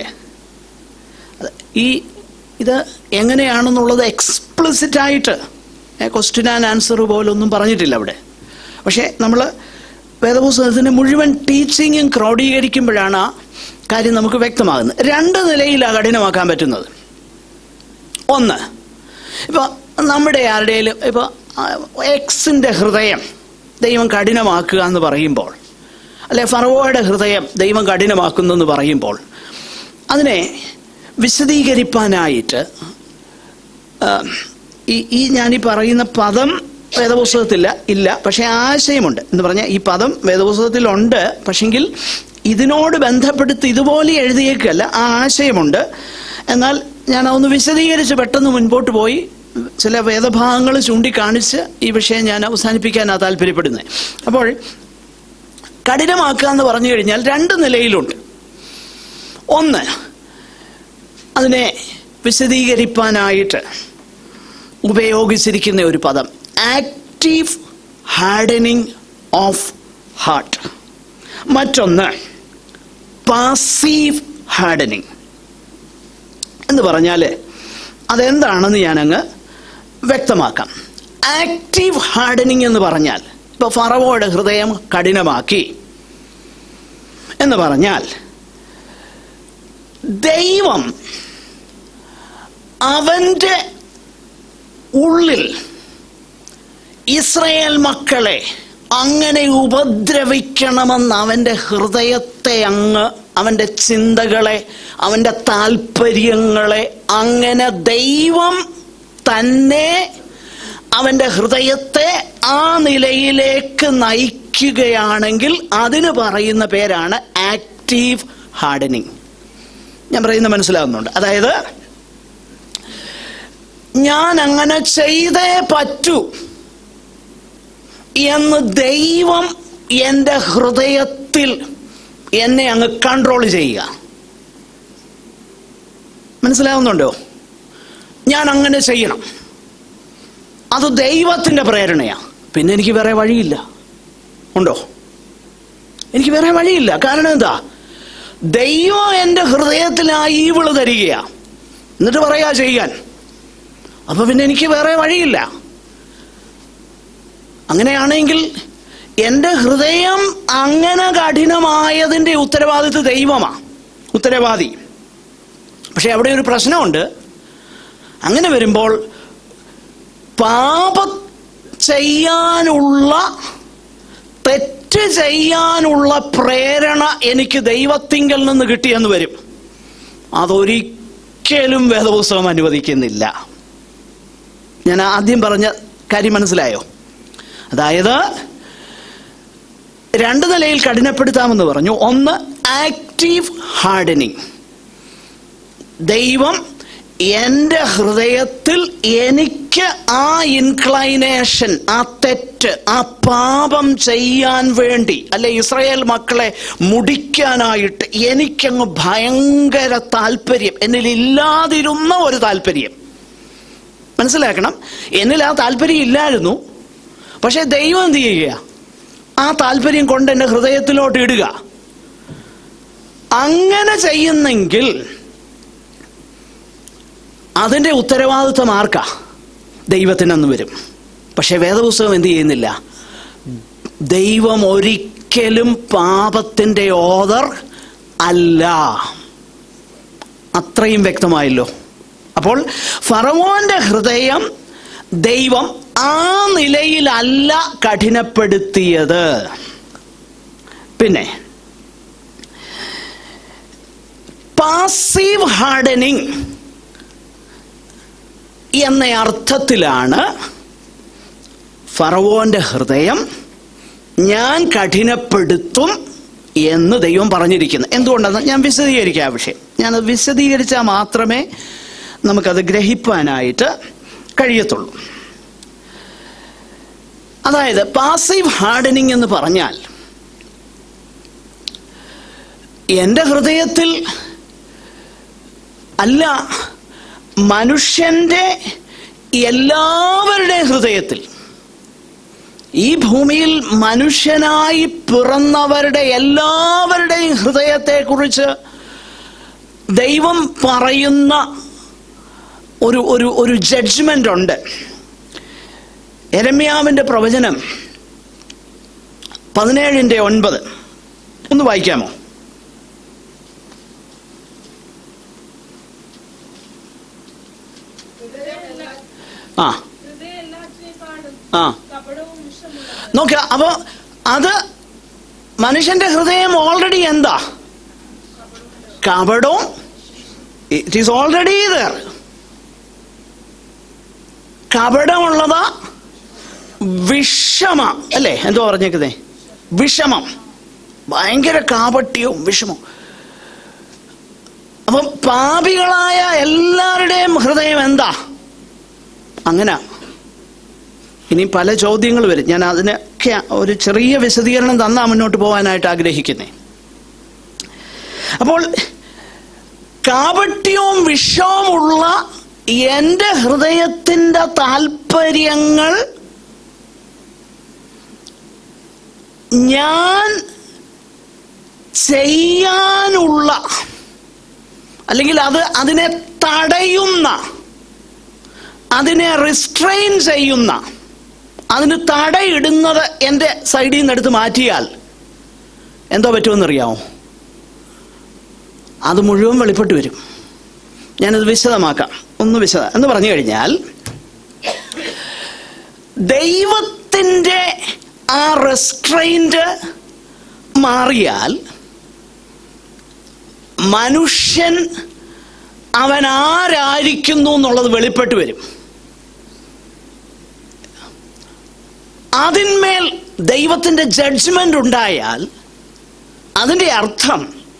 ഈ ഇത് എങ്ങനെയാണെന്നുള്ളത് എക്സ്പ്ലിസിറ്റ് ആയിട്ട് ക്വസ്റ്റ്യൻ ആൻഡ് ആൻസർ പോലൊന്നും പറഞ്ഞിട്ടില്ല അവിടെ പക്ഷേ നമ്മൾ വേദപുസ്തകത്തിൻ്റെ മുഴുവൻ ടീച്ചിങ്ങും ക്രോഡീകരിക്കുമ്പോഴാണ് ആ കാര്യം നമുക്ക് വ്യക്തമാകുന്നത് രണ്ട് നിലയിലാണ് കഠിനമാക്കാൻ പറ്റുന്നത് ഒന്ന് ഇപ്പോൾ നമ്മുടെ ആരുടെയും ഇപ്പോൾ എക്സിൻ്റെ ഹൃദയം ദൈവം കഠിനമാക്കുക എന്ന് പറയുമ്പോൾ അല്ലെ ഫറവോയുടെ ഹൃദയം ദൈവം കഠിനമാക്കുന്നു എന്ന് പറയുമ്പോൾ അതിനെ വിശദീകരിപ്പാനായിട്ട് ആ, ഈ ഈ ഞാനീ പറയുന്ന പദം വേദപുസ്തകത്തില്ല ഇല്ല പക്ഷേ ആശയമുണ്ട് എന്ന് പറഞ്ഞാൽ ഈ പദം വേദപുസ്തകത്തിലുണ്ട് പക്ഷെങ്കിൽ ഇതിനോട് ബന്ധപ്പെടുത്തി ഇതുപോലെ എഴുതിയേക്കല്ല ആ ആശയമുണ്ട് എന്നാൽ ഞാൻ അതൊന്ന് വിശദീകരിച്ച് പെട്ടെന്ന് മുൻപോട്ട് പോയി ചില വേദഭാഗങ്ങൾ ചൂണ്ടിക്കാണിച്ച് ഈ വിഷയം ഞാൻ അവസാനിപ്പിക്കാനാണ് താല്പര്യപ്പെടുന്നത് അപ്പോൾ കഠിനമാക്കുക എന്ന് പറഞ്ഞു കഴിഞ്ഞാൽ രണ്ട് നിലയിലുണ്ട് ഒന്ന് അതിനെ വിശദീകരിപ്പാനായിട്ട് ഉപയോഗിച്ചിരിക്കുന്ന ഒരു പദം ആക്റ്റീവ് ഹാർഡനിങ് ഓഫ് ഹാർട്ട് മറ്റൊന്ന് പാസീവ് ഹാർഡനിങ് എന്ന് പറഞ്ഞാൽ അതെന്താണെന്ന് ഞാനങ്ങ് വ്യക്തമാക്കാം ആക്റ്റീവ് ഹാർഡനിങ് എന്ന് പറഞ്ഞാൽ ഇപ്പോൾ ഫറവോയുടെ ഹൃദയം കഠിനമാക്കി എന്ന് പറഞ്ഞാൽ ദൈവം അവൻ്റെ ഉള്ളിൽ ഇസ്രയേൽ മക്കളെ അങ്ങനെ ഉപദ്രവിക്കണമെന്ന് അവൻ്റെ ഹൃദയത്തെ അങ്ങ് അവൻ്റെ ചിന്തകളെ അവൻ്റെ താല്പര്യങ്ങളെ അങ്ങനെ ദൈവം തന്നെ അവൻ്റെ ഹൃദയത്തെ ആ നിലയിലേക്ക് നയിക്കുകയാണെങ്കിൽ അതിന് പറയുന്ന പേരാണ് ആക്റ്റീവ് ഹാർഡനിങ് ഞാൻ പറയുന്നത് മനസ്സിലാകുന്നുണ്ട് അതായത് ഞാൻ അങ്ങനെ ചെയ്തേ പറ്റൂ എന്ന് ദൈവം എൻ്റെ ഹൃദയത്തിൽ എന്നെ അങ്ങ് കൺട്രോൾ ചെയ്യുക മനസ്സിലാവുന്നുണ്ടോ ഞാൻ അങ്ങനെ ചെയ്യണം അത് ദൈവത്തിൻ്റെ പ്രേരണയാ പിന്നെ എനിക്ക് വേറെ വഴിയില്ല ഉണ്ടോ എനിക്ക് വേറെ വഴിയില്ല കാരണം എന്താ ദൈവം എൻ്റെ ഹൃദയത്തിൽ ആ ഈവിള് തരികയാ എന്നിട്ട് പറയാ ചെയ്യാൻ അപ്പൊ പിന്നെ എനിക്ക് വേറെ വഴിയില്ല അങ്ങനെയാണെങ്കിൽ എൻ്റെ ഹൃദയം അങ്ങനെ കഠിനമായതിൻ്റെ ഉത്തരവാദിത്വ ദൈവമാണ് ഉത്തരവാദി പക്ഷെ അവിടെ ഒരു പ്രശ്നമുണ്ട് അങ്ങനെ വരുമ്പോൾ പാപ ചെയ്യാനുള്ള തെറ്റ് ചെയ്യാനുള്ള പ്രേരണ എനിക്ക് ദൈവത്തിങ്കൽ നിന്ന് കിട്ടിയെന്ന് വരും അതൊരിക്കലും വേദപുസ്തകം അനുവദിക്കുന്നില്ല ഞാൻ ആദ്യം പറഞ്ഞ കാര്യം മനസ്സിലായോ അതായത് രണ്ട് നിലയിൽ കഠിനപ്പെടുത്താമെന്ന് പറഞ്ഞു ഒന്ന് ആക്റ്റീവ് ഹാർഡനിങ് ദൈവം എൻ്റെ ഹൃദയത്തിൽ എനിക്ക് ആ ഇൻക്ലൈനേഷൻ ആ തെറ്റ് ആ പാപം ചെയ്യാൻ വേണ്ടി അല്ലെ ഇസ്രായേൽ മക്കളെ മുടിക്കാനായിട്ട് എനിക്കങ്ങ് ഭയങ്കര താല്പര്യം എന്നിൽ ഇല്ലാതിരുന്ന ഒരു താല്പര്യം മനസ്സിലാക്കണം എന്നിൽ ആ താല്പര്യം ഇല്ലായിരുന്നു പക്ഷെ ദൈവം എന്ത് ചെയ്യുക ആ താല്പര്യം കൊണ്ട് എൻ്റെ ഹൃദയത്തിലോട്ട് ഇടുക അങ്ങനെ ചെയ്യുന്നെങ്കിൽ അതിൻ്റെ ഉത്തരവാദിത്വം ആർക്കാ ദൈവത്തിനെന്ന് വരും പക്ഷെ വേദപുസ്തകം എന്ത് ചെയ്യുന്നില്ല ദൈവം ഒരിക്കലും പാപത്തിൻ്റെ ഓദർ അല്ല അത്രയും വ്യക്തമായല്ലോ അപ്പോൾ ഫറവോന്റെ ഹൃദയം ദൈവം ആ നിലയിലല്ല കഠിനപ്പെടുത്തിയത് പിന്നെ പാസീവ് ഹാർഡനിങ് എന്ന അർത്ഥത്തിലാണ് ഫറവോന്റെ ഹൃദയം ഞാൻ കഠിനപ്പെടുത്തും എന്ന് ദൈവം പറഞ്ഞിരിക്കുന്നത് എന്തുകൊണ്ടെന്ന് ഞാൻ വിശദീകരിക്കാം ആ വിഷയം ഞാനത് വിശദീകരിച്ചാൽ മാത്രമേ നമുക്കത് ഗ്രഹിപ്പാനായിട്ട് കഴിയത്തുള്ളൂ അതായത് പാസീവ് ഹാർഡനിങ് എന്ന് പറഞ്ഞാൽ എൻ്റെ ഹൃദയത്തിൽ അല്ല മനുഷ്യന്റെ എല്ലാവരുടെയും ഹൃദയത്തിൽ ഈ ഭൂമിയിൽ മനുഷ്യനായി പിറന്നവരുടെ എല്ലാവരുടെയും ഹൃദയത്തെക്കുറിച്ച് ദൈവം പറയുന്ന ഒരു ഒരു ഒരു ജഡ്ജ്മെന്റ് ഉണ്ട് എരമ്യാവിന്റെ പ്രവചനം പതിനേഴിന്റെ ഒൻപത് ഒന്ന് വായിക്കാമോ ആ ഹൃദയം എല്ലാറ്റിനേക്കാളും ആ കപടവും വിഷമുള്ളത് നോക്കുക അപ്പൊ അത് മനുഷ്യന്റെ ഹൃദയം ഓൾറെഡി എന്താ കപടവും ഇറ്റ് ഈസ് ഓൾറെഡി ദർ കപടമുള്ളതാ വിഷമ അല്ലേ എന്തോ പറഞ്ഞേക്കുന്നേ വിഷമം ഭയങ്കര കാപട്യവും വിഷമവും അപ്പം പാപികളായ എല്ലാവരുടെയും ഹൃദയം എന്താ അങ്ങനെ ഇനി പല ചോദ്യങ്ങൾ വരും ഞാൻ അതിനൊക്കെ ഒരു ചെറിയ വിശദീകരണം തന്നാ മുന്നോട്ട് പോകാനായിട്ട് ആഗ്രഹിക്കുന്നേ അപ്പോൾ കാപട്യവും വിഷവുമുള്ള എൻ്റെ ഹൃദയത്തിൻ്റെ താല്പര്യങ്ങൾ ഞാൻ ചെയ്യാനുള്ള അല്ലെങ്കിൽ അത് അതിനെ തടയുന്ന അതിനെ റിസ്ട്രെയിൻ ചെയ്യുന്ന അതിന് തടയിടുന്നത് എൻ്റെ സൈഡിൽ നിന്ന് എടുത്ത് മാറ്റിയാൽ എന്തോ പറ്റുമെന്നറിയാമോ അത് മുഴുവൻ വെളിപ്പെട്ട് വരും ഞാനത് വിശദമാക്കാം ഒന്ന് വിശദ എന്ന് പറഞ്ഞു കഴിഞ്ഞാൽ ദൈവത്തിൻ്റെ ആ റെസ്ട്രെയിൻറ്റ് മാറിയാൽ മനുഷ്യൻ അവൻ ആരായിരിക്കുന്നു എന്നുള്ളത് വെളിപ്പെട്ട് വരും അതിന്മേൽ ദൈവത്തിന്റെ ജഡ്ജ്മെന്റ് ഉണ്ടായാൽ അതിന്റെ അർത്ഥം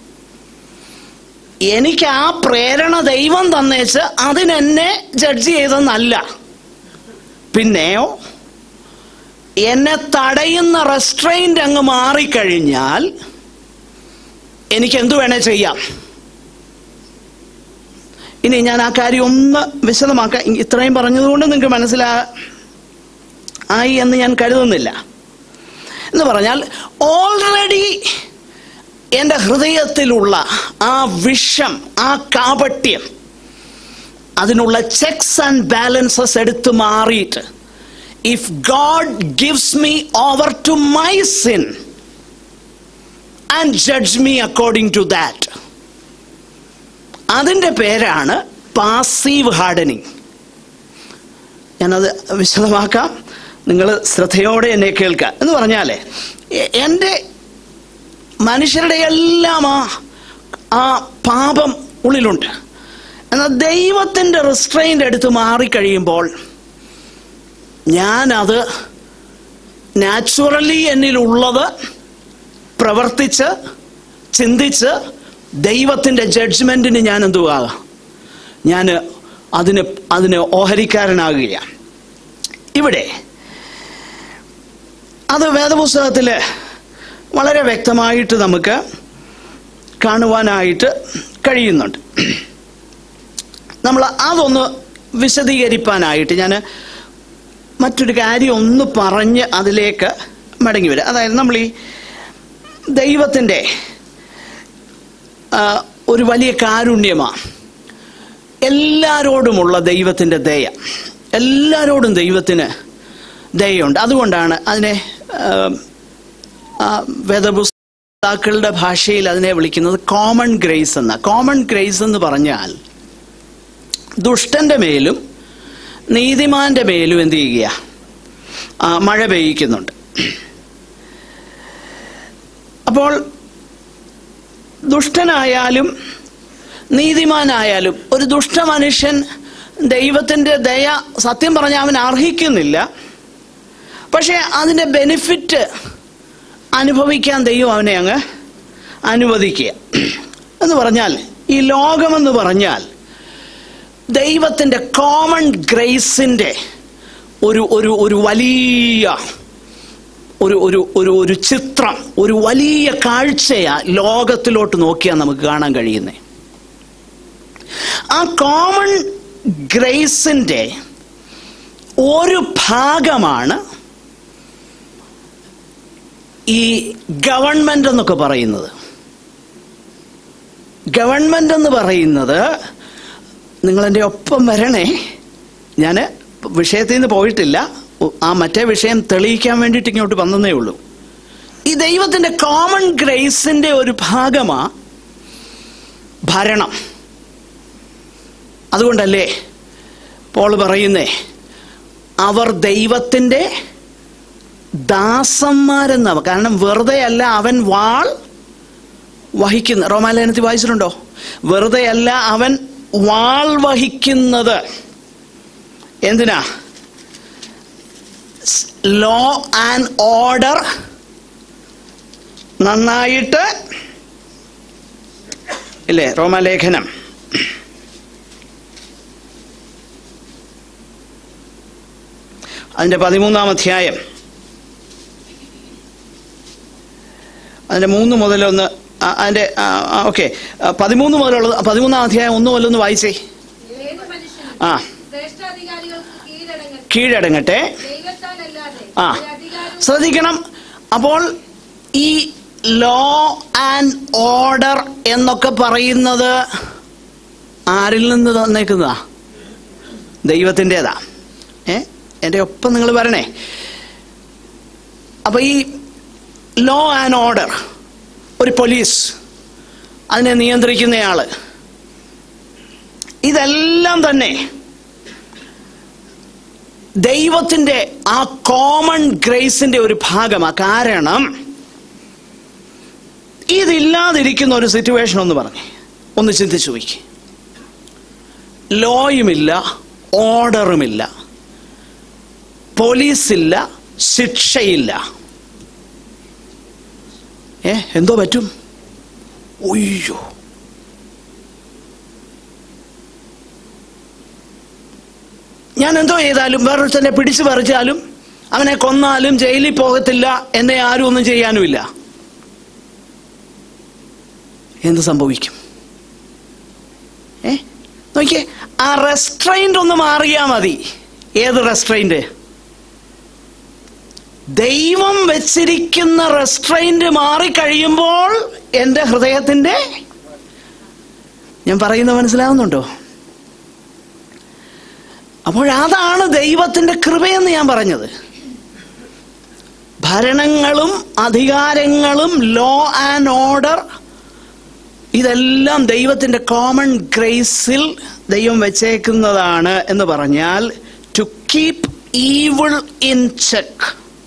എനിക്ക് ആ പ്രേരണ ദൈവം തന്നേച്ച് അതിനെന്നെ ജഡ്ജ് ചെയ്തെന്നല്ല പിന്നെയോ എന്നെ തടയുന്ന റെസ്ട്രെയിൻ്റ് അങ്ങ് മാറിക്കഴിഞ്ഞാൽ എനിക്ക് എന്തു വേണേ ചെയ്യാം ഇനി ഞാൻ ആ കാര്യം ഒന്ന് വിശദമാക്കാം ഇത്രയും പറഞ്ഞതുകൊണ്ട് നിങ്ങൾക്ക് മനസ്സിലാ ആയി എന്ന് ഞാൻ കരുതുന്നില്ല എന്ന് പറഞ്ഞാൽ ഓൾറെഡി എൻ്റെ ഹൃദയത്തിലുള്ള ആ വിഷം ആ കാപട്യം അതിനുള്ള ചെക്സ് ആൻഡ് ബാലൻസസ് എടുത്ത് മാറിയിട്ട് if God gives me over to my sin and judge me according to that അതിൻ്റെ പേരാണ് പാസീവ് ഹാർഡനിങ് ഞാനത് വിശദമാക്കാം നിങ്ങൾ ശ്രദ്ധയോടെ എന്നെ കേൾക്കുക എന്ന് പറഞ്ഞാലേ എ- എൻ്റെ മനുഷ്യരുടെ എല്ലാം ആ ആ പാപം ഉള്ളിലുണ്ട് എന്നാൽ ദൈവത്തിൻ്റെ റിസ്ട്രെയിൻ്റ് എടുത്ത് മാറിക്കഴിയുമ്പോൾ ഞാനത് നാച്ചുറലി എന്നിലുള്ളത് പ്രവർത്തിച്ച് ചിന്തിച്ച് ദൈവത്തിൻ്റെ ജഡ്ജ്മെൻറ്റിന് ഞാൻ എന്തുവാ ഞാൻ അതിന് അതിന് ഓഹരിക്കാരനാകുകയാണ് ഇവിടെ അത് വേദപുസ്തകത്തിൽ വളരെ വ്യക്തമായിട്ട് നമുക്ക് കാണുവാനായിട്ട് കഴിയുന്നുണ്ട് നമ്മൾ അതൊന്ന് വിശദീകരിപ്പാനായിട്ട് ഞാൻ മറ്റൊരു കാര്യം ഒന്ന് പറഞ്ഞ് അതിലേക്ക് മടങ്ങി വരാം അതായത് നമ്മൾ ഈ ദൈവത്തിൻ്റെ ആ, ഒരു വലിയ കാരുണ്യമാണ് എല്ലാരോടുമുള്ള ദൈവത്തിൻ്റെ ദയ എല്ലാരോടും ദൈവത്തിന് ദയുണ്ട് അതുകൊണ്ടാണ് അതിനെ ആ, ആ, വേദപുസ്തകാക്കളുടെ ഭാഷയിൽ അതിനെ വിളിക്കുന്നത് കോമൺ ഗ്രേസ് എന്ന കോമൺ ഗ്രേസ് എന്ന് പറഞ്ഞാൽ ദുഷ്ടന്റെ മേലും നീതിമാന്റെ മേലും എന്ത് ചെയ്യുക ആ, മഴ പെയ്യിക്കുന്നുണ്ട് അപ്പോൾ ദുഷ്ടനായാലും നീതിമാനായാലും ഒരു ദുഷ്ടമനുഷ്യൻ ദൈവത്തിൻ്റെ ദയ സത്യം പറഞ്ഞാൽ അവൻ അർഹിക്കുന്നില്ല പക്ഷേ അതിൻ്റെ ബെനിഫിറ്റ് അനുഭവിക്കാൻ ദൈവം അവനെ അങ്ങ് അനുവദിക്കുക എന്ന് പറഞ്ഞാൽ ഈ ലോകമെന്ന് പറഞ്ഞാൽ ദൈവത്തിൻ്റെ കോമൺ ഗ്രേസിൻ്റെ ഒരു ഒരു ഒരു വലിയ ഒരു ഒരു ഒരു ഒരു ചിത്രം ഒരു വലിയ കാഴ്ചയാ ലോകത്തിലോട്ട് നോക്കിയാൽ നമുക്ക് കാണാൻ കഴിയുന്നത് ആ കോമൺ ഗ്രേസിൻ്റെ ഒരു ഭാഗമാണ് ഈ ഗവൺമെന്റ് എന്നൊക്കെ പറയുന്നത് ഗവൺമെന്റ് എന്ന് പറയുന്നത് നിങ്ങൾ എൻ്റെ ഒപ്പം വരണേ ഞാൻ വിഷയത്തിൽ നിന്ന് പോയിട്ടില്ല ഉ- ആ മറ്റേ വിഷയം തെളിയിക്കാൻ വേണ്ടിയിട്ട് ഇങ്ങോട്ട് വന്നതേ ഉള്ളൂ ഈ ദൈവത്തിൻ്റെ കോമൺ ഗ്രേസിൻ്റെ ഒരു ഭാഗമാ ഭരണം അതുകൊണ്ടല്ലേ പോൾ പറയുന്നേ അവർ ദൈവത്തിൻ്റെ ദാസന്മാരെന്ന കാരണം വെറുതെ അല്ല അവൻ വാൾ വഹിക്കുന്ന റോമാലയനത്തിൽ വായിച്ചിട്ടുണ്ടോ വെറുതെ അല്ല അവൻ വാൾ വഹിക്കുന്നത് എന്തിനാ ലോ ആൻഡ് ഓർഡർ നന്നായിട്ട് ഇല്ലേ റോമാലേഖനം അതിൻ്റെ പതിമൂന്നാം അധ്യായം അതിൻ്റെ മൂന്ന് മുതലൊന്ന് ആ- അതിൻ്റെ ഓക്കെ പതിമൂന്ന് മുതലുള്ളത് പതിമൂന്നാം അധ്യായം ഒന്ന് മുതലൊന്ന് വായിച്ചേ ഏത് മനുഷ്യനും ആ ശ്രേഷ്ഠാധികാരികൾക്ക് കീഴടങ്ങട്ടെ കീഴടങ്ങട്ടെ ദൈവത്താലല്ലാതെ ആ ഒരു അധികാരവും ശ്രദ്ധിക്കണം അപ്പോൾ ഈ ലോ ആൻഡ് ഓർഡർ എന്നൊക്കെ പറയുന്നത് ആരിൽ നിന്ന് തന്നേക്കുന്നതാ ദൈവത്തിൻ്റെതാ ഏ എൻ്റെ ഒപ്പം നിങ്ങൾ വരണേ അപ്പൊ ഈ ലോ ആൻഡ് ഓർഡർ ഒരു പോലീസ് അതിനെ നിയന്ത്രിക്കുന്നയാള് ഇതെല്ലാം തന്നെ ദൈവത്തിന്റെ ആ കോമൺ ഗ്രേസിന്റെ ഒരു ഭാഗമാണ് കാരണം ഇതില്ലാതിരിക്കുന്ന ഒരു സിറ്റുവേഷൻ ഒന്ന് പറഞ്ഞേ ഒന്ന് ചിന്തിച്ചു നോക്കി ലോയുമില്ല ഓർഡറുമില്ല പോലീസില്ല ശിക്ഷയില്ല ഏ എന്തോ പറ്റും ഒയ്യോ ഞാൻ എന്തോ ചെയ്താലും വേറൊരുത്തനെ പിടിച്ചു പറിച്ചാലും അവനെ കൊന്നാലും ജയിലിൽ പോകത്തില്ല എന്നെ ആരും ഒന്നും ചെയ്യാനുമില്ല എന്ത് സംഭവിക്കും ഏ നോക്കിയേ ആ റെസ്ട്രെയിൻ്റ് ഒന്ന് മാറിയാ മതി ഏത് റെസ്ട്രെയിൻ്റ് ദൈവം വെച്ചിരിക്കുന്ന റെസ്ട്രെയിൻ്റ് മാറിക്കഴിയുമ്പോൾ എൻ്റെ ഹൃദയത്തിൻ്റെ ഞാൻ പറയുന്നത് മനസ്സിലാവുന്നുണ്ടോ അപ്പോഴതാണ് ദൈവത്തിന്റെ കൃപയെന്ന് ഞാൻ പറഞ്ഞത് ഭരണങ്ങളും അധികാരങ്ങളും ലോ ആൻഡ് ഓർഡർ ഇതെല്ലാം ദൈവത്തിന്റെ കോമൺ ഗ്രേസിൽ ദൈവം വെച്ചേക്കുന്നതാണ് എന്ന് പറഞ്ഞാൽ to keep evil in check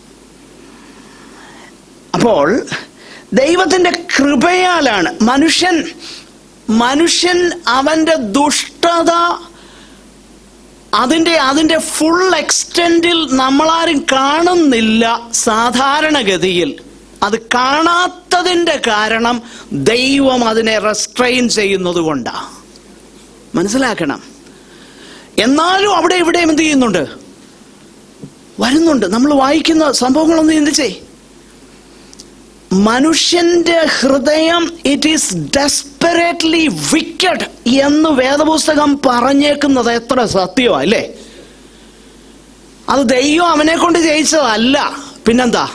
അപ്പോൾ ദൈവത്തിന്റെ കൃപയാലാണ് മനുഷ്യൻ മനുഷ്യൻ അവന്റെ ദുഷ്ടത അതിന്റെ അതിന്റെ ഫുൾ എക്സ്റ്റെൻഡിൽ നമ്മളാരും കാണുന്നില്ല സാധാരണഗതിയിൽ അത് കാണാത്തതിന്റെ കാരണം ദൈവം അതിനെ റെസ്ട്രെയിൻ ചെയ്യുന്നത് കൊണ്ടാ മനസ്സിലാക്കണം എന്നാലും അവിടെ ഇവിടെയും എന്ത് ചെയ്യുന്നുണ്ട് വരുന്നുണ്ട് നമ്മൾ വായിക്കുന്ന സംഭവങ്ങളൊന്നും ചിന്തിച്ചേ മനുഷ്യന്റെ ഹൃദയം ഇറ്റ് ഈസ് ഡെസ്പെറേറ്റ്ലി വിക്കഡ് എന്ന് വേദപുസ്തകം പറഞ്ഞേക്കുന്നത് എത്ര സത്യമാ അല്ലേ അത് ദൈവം അവനെ കൊണ്ട് ജയിച്ചതല്ല പിന്നെന്താ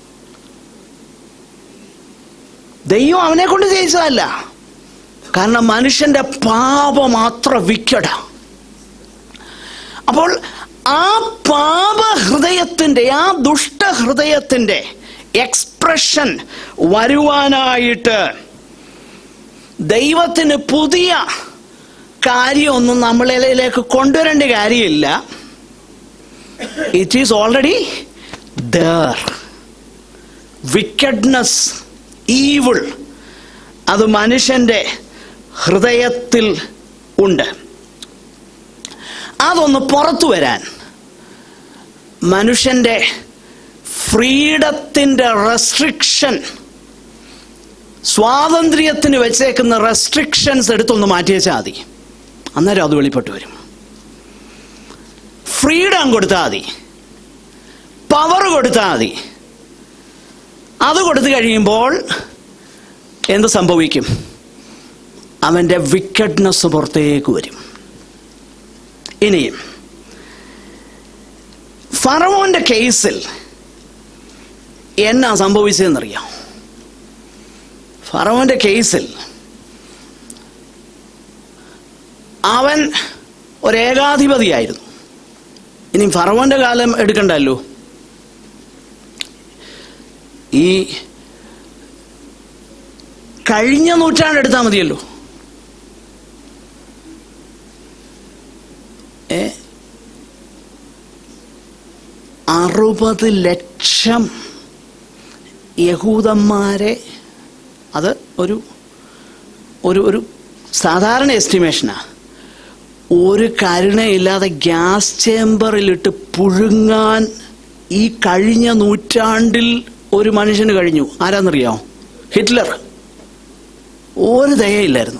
ദൈവം അവനെ കൊണ്ട് ജയിച്ചതല്ല കാരണം മനുഷ്യന്റെ പാപം അത്ര വിക്കട അപ്പോൾ ആ പാപ ഹൃദയത്തിന്റെ ആ ദുഷ്ടഹൃദയത്തിന്റെ എക്സ്പ്രഷൻ വരുവാനായിട്ട് ദൈവത്തിന് പുതിയ കാര്യമൊന്നും നമ്മളിലേക്ക് കൊണ്ടുവരേണ്ട കാര്യമില്ല it is already there wickedness evil അത് മനുഷ്യന്റെ ഹൃദയത്തിൽ ഉണ്ട് അതൊന്ന് പുറത്തു വരാൻ മനുഷ്യന്റെ ഫ്രീഡത്തിന്റെ റെസ്ട്രിക്ഷൻ സ്വാതന്ത്ര്യത്തിന് വെച്ചേക്കുന്ന റെസ്ട്രിക്ഷൻസ് എടുത്തൊന്ന് മാറ്റി വെച്ചാൽ മതി അന്നേരം അത് വെളിപ്പെട്ട് വരും ഫ്രീഡം കൊടുത്താൽ മതി പവർ കൊടുത്താൽ മതി അത് കൊടുത്തു കഴിയുമ്പോൾ എന്ത് സംഭവിക്കും അവൻ്റെ വിക്കഡ്നെസ് പുറത്തേക്ക് വരും ഇനിയും ഫറവോന്റെ കേസിൽ എന്നാ സംഭവിച്ചതെന്നറിയാം ഫറവോന്റെ കേസിൽ അവൻ ഒരേകാധിപതിയായിരുന്നു ഇനി ഫറവോന്റെ കാലം എടുക്കണ്ടല്ലോ ഈ കഴിഞ്ഞ നൂറ്റാണ്ട് എടുത്താൽ മതിയല്ലോ ഏ അറുപത് ലക്ഷം യഹൂദന്മാരെ അത് ഒരു ഒരു ഒരു സാധാരണ എസ്റ്റിമേഷനാ ഒരു കരുണയില്ലാതെ ഗ്യാസ് ചേമ്പറിലിട്ട് പുഴുങ്ങാൻ ഈ കഴിഞ്ഞ നൂറ്റാണ്ടിൽ ഒരു മനുഷ്യന് കഴിഞ്ഞു ആരാന്നറിയാമോ ഹിറ്റ്ലർ ഒരു ദയയില്ലായിരുന്നു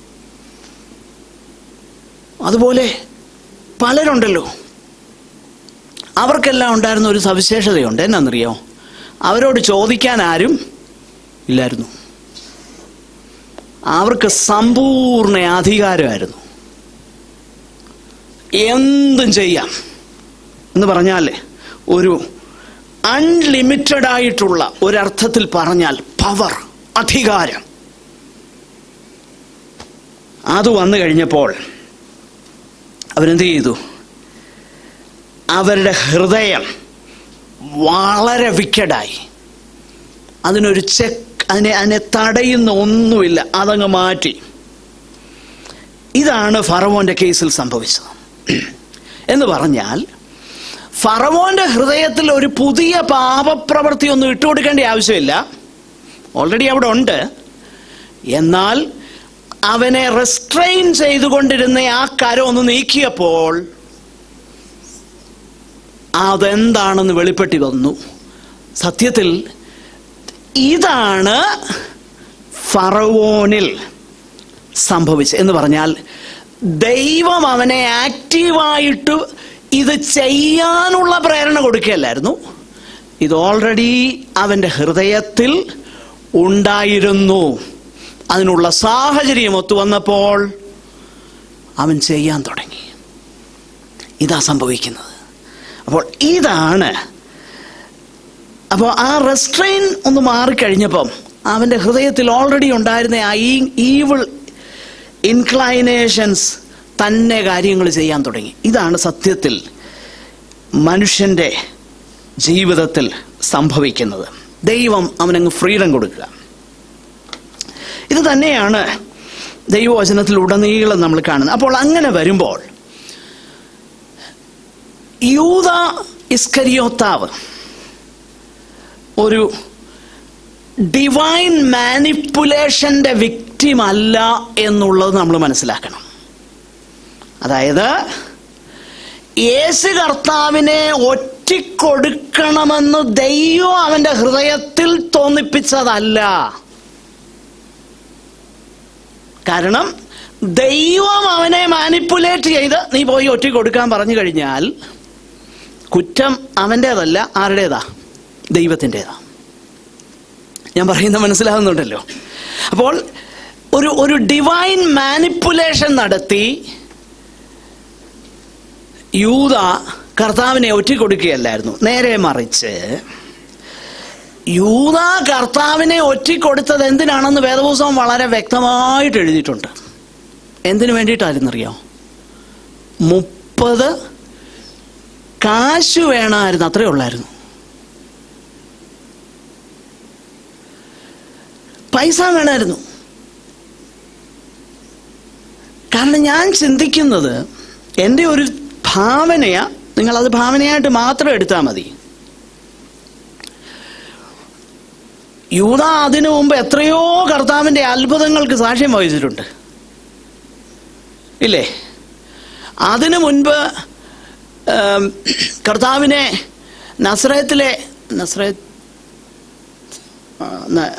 അതുപോലെ പലരുണ്ടല്ലോ അവർക്കെല്ലാം ഉണ്ടായിരുന്ന ഒരു സവിശേഷതയുണ്ട് എന്നാന്നറിയാമോ അവരോട് ചോദിക്കാൻ ആരും ഇല്ലായിരുന്നു അവർക്ക് സമ്പൂർണ്ണ അധികാരമായിരുന്നു എന്തും ചെയ്യാം എന്ന് പറഞ്ഞാൽ ഒരു അൺലിമിറ്റഡ് ആയിട്ടുള്ള ഒരർത്ഥത്തിൽ പറഞ്ഞാൽ പവർ അധികാരം അത് വന്നു കഴിഞ്ഞപ്പോൾ അവരെന്ത് ചെയ്തു അവരുടെ ഹൃദയം വളരെ വിക്കഡായി അതിനൊരു ചെക്ക് അതിനെ അതിനെ തടയുന്ന ഒന്നുമില്ല അതങ്ങ് മാറ്റി ഇതാണ് ഫറവോന്റെ കേസിൽ സംഭവിച്ചത് എന്ന് പറഞ്ഞാൽ ഫറവോന്റെ ഹൃദയത്തിൽ ഒരു പുതിയ പാപപ്രവൃത്തി ഒന്നും ഇട്ടുകൊടുക്കേണ്ട ആവശ്യമില്ല ഓൾറെഡി അവിടെ ഉണ്ട് എന്നാൽ അവനെ റെസ്ട്രെയിൻ ചെയ്തുകൊണ്ടിരുന്ന ആ കരം ഒന്ന് നീക്കിയപ്പോൾ അതെന്താണെന്ന് വെളിപ്പെട്ടി വന്നു സത്യത്തിൽ ഇതാണ് ഫറവോനിൽ സംഭവിച്ചത് എന്ന് പറഞ്ഞാൽ ദൈവം അവനെ ആക്റ്റീവായിട്ട് ഇത് ചെയ്യാനുള്ള പ്രേരണ കൊടുക്കുകയല്ലായിരുന്നു ഇത് ഓൾറെഡി അവൻ്റെ ഹൃദയത്തിൽ ഉണ്ടായിരുന്നു അതിനുള്ള സാഹചര്യം ഒത്തു വന്നപ്പോൾ അവൻ ചെയ്യാൻ തുടങ്ങി ഇതാ സംഭവിക്കുന്നത് അപ്പോൾ ഇതാണ് അപ്പോൾ ആ റെസ്ട്രെയിൻ ഒന്ന് മാറിക്കഴിഞ്ഞപ്പം അവൻ്റെ ഹൃദയത്തിൽ ഓൾറെഡി ഉണ്ടായിരുന്ന ആ ഈ ഈവിൾ ഇൻക്ലൈനേഷൻസ് തന്നെ കാര്യങ്ങൾ ചെയ്യാൻ തുടങ്ങി ഇതാണ് സത്യത്തിൽ മനുഷ്യൻ്റെ ജീവിതത്തിൽ സംഭവിക്കുന്നത് ദൈവം അവനങ്ങ് ഫ്രീഡം കൊടുക്കുക ഇത് തന്നെയാണ് ദൈവവചനത്തിൽ ഉടനീളം നമ്മൾ കാണുന്നത് അപ്പോൾ അങ്ങനെ വരുമ്പോൾ യൂത ഇസ്കരിയോത്താവ് ഒരു ഡിവൈൻ മാനിപ്പുലേഷന്റെ വിക്റ്റിം അല്ല എന്നുള്ളത് നമ്മൾ മനസ്സിലാക്കണം അതായത് യേശു കർത്താവിനെ ഒറ്റിക്കൊടുക്കണമെന്ന് ദൈവം അവന്റെ ഹൃദയത്തിൽ തോന്നിപ്പിച്ചതല്ല കാരണം ദൈവം അവനെ മാനിപ്പുലേറ്റ് ചെയ്ത് നീ പോയി ഒറ്റ കൊടുക്കാൻ പറഞ്ഞു കഴിഞ്ഞാൽ കുറ്റം അവൻ്റേതല്ല ആരുടേതാ ദൈവത്തിൻ്റെതാ ഞാൻ പറയുന്നത് മനസ്സിലാകുന്നുണ്ടല്ലോ അപ്പോൾ ഒരു ഒരു ഡിവൈൻ മാനിപ്പുലേഷൻ നടത്തി യൂത കർത്താവിനെ ഒറ്റിക്കൊടുക്കുകയല്ലായിരുന്നു നേരെ മറിച്ച് യൂത കർത്താവിനെ ഒറ്റിക്കൊടുത്തത് എന്തിനാണെന്ന് വേദപുസ്തകം വളരെ വ്യക്തമായിട്ട് എഴുതിയിട്ടുണ്ട് എന്തിനു വേണ്ടിയിട്ടായിരുന്നറിയോ മുപ്പത് കാശ് വേണമായിരുന്നു അത്രേ ഉള്ളായിരുന്നു പൈസ വേണമായിരുന്നു കാരണം ഞാൻ ചിന്തിക്കുന്നത് എൻ്റെ ഒരു ഭാവനയാ നിങ്ങളത് ഭാവനയായിട്ട് മാത്രം എടുത്താൽ മതി യൂത അതിനു മുമ്പ് എത്രയോ കർത്താവിൻ്റെ അത്ഭുതങ്ങൾക്ക് സാക്ഷ്യം വഹിച്ചിട്ടുണ്ട് ഇല്ലേ അതിനു മുൻപ് ഏം, കർത്താവിനെ നസ്രയത്തിലെ നസ്രയ ആ, ന-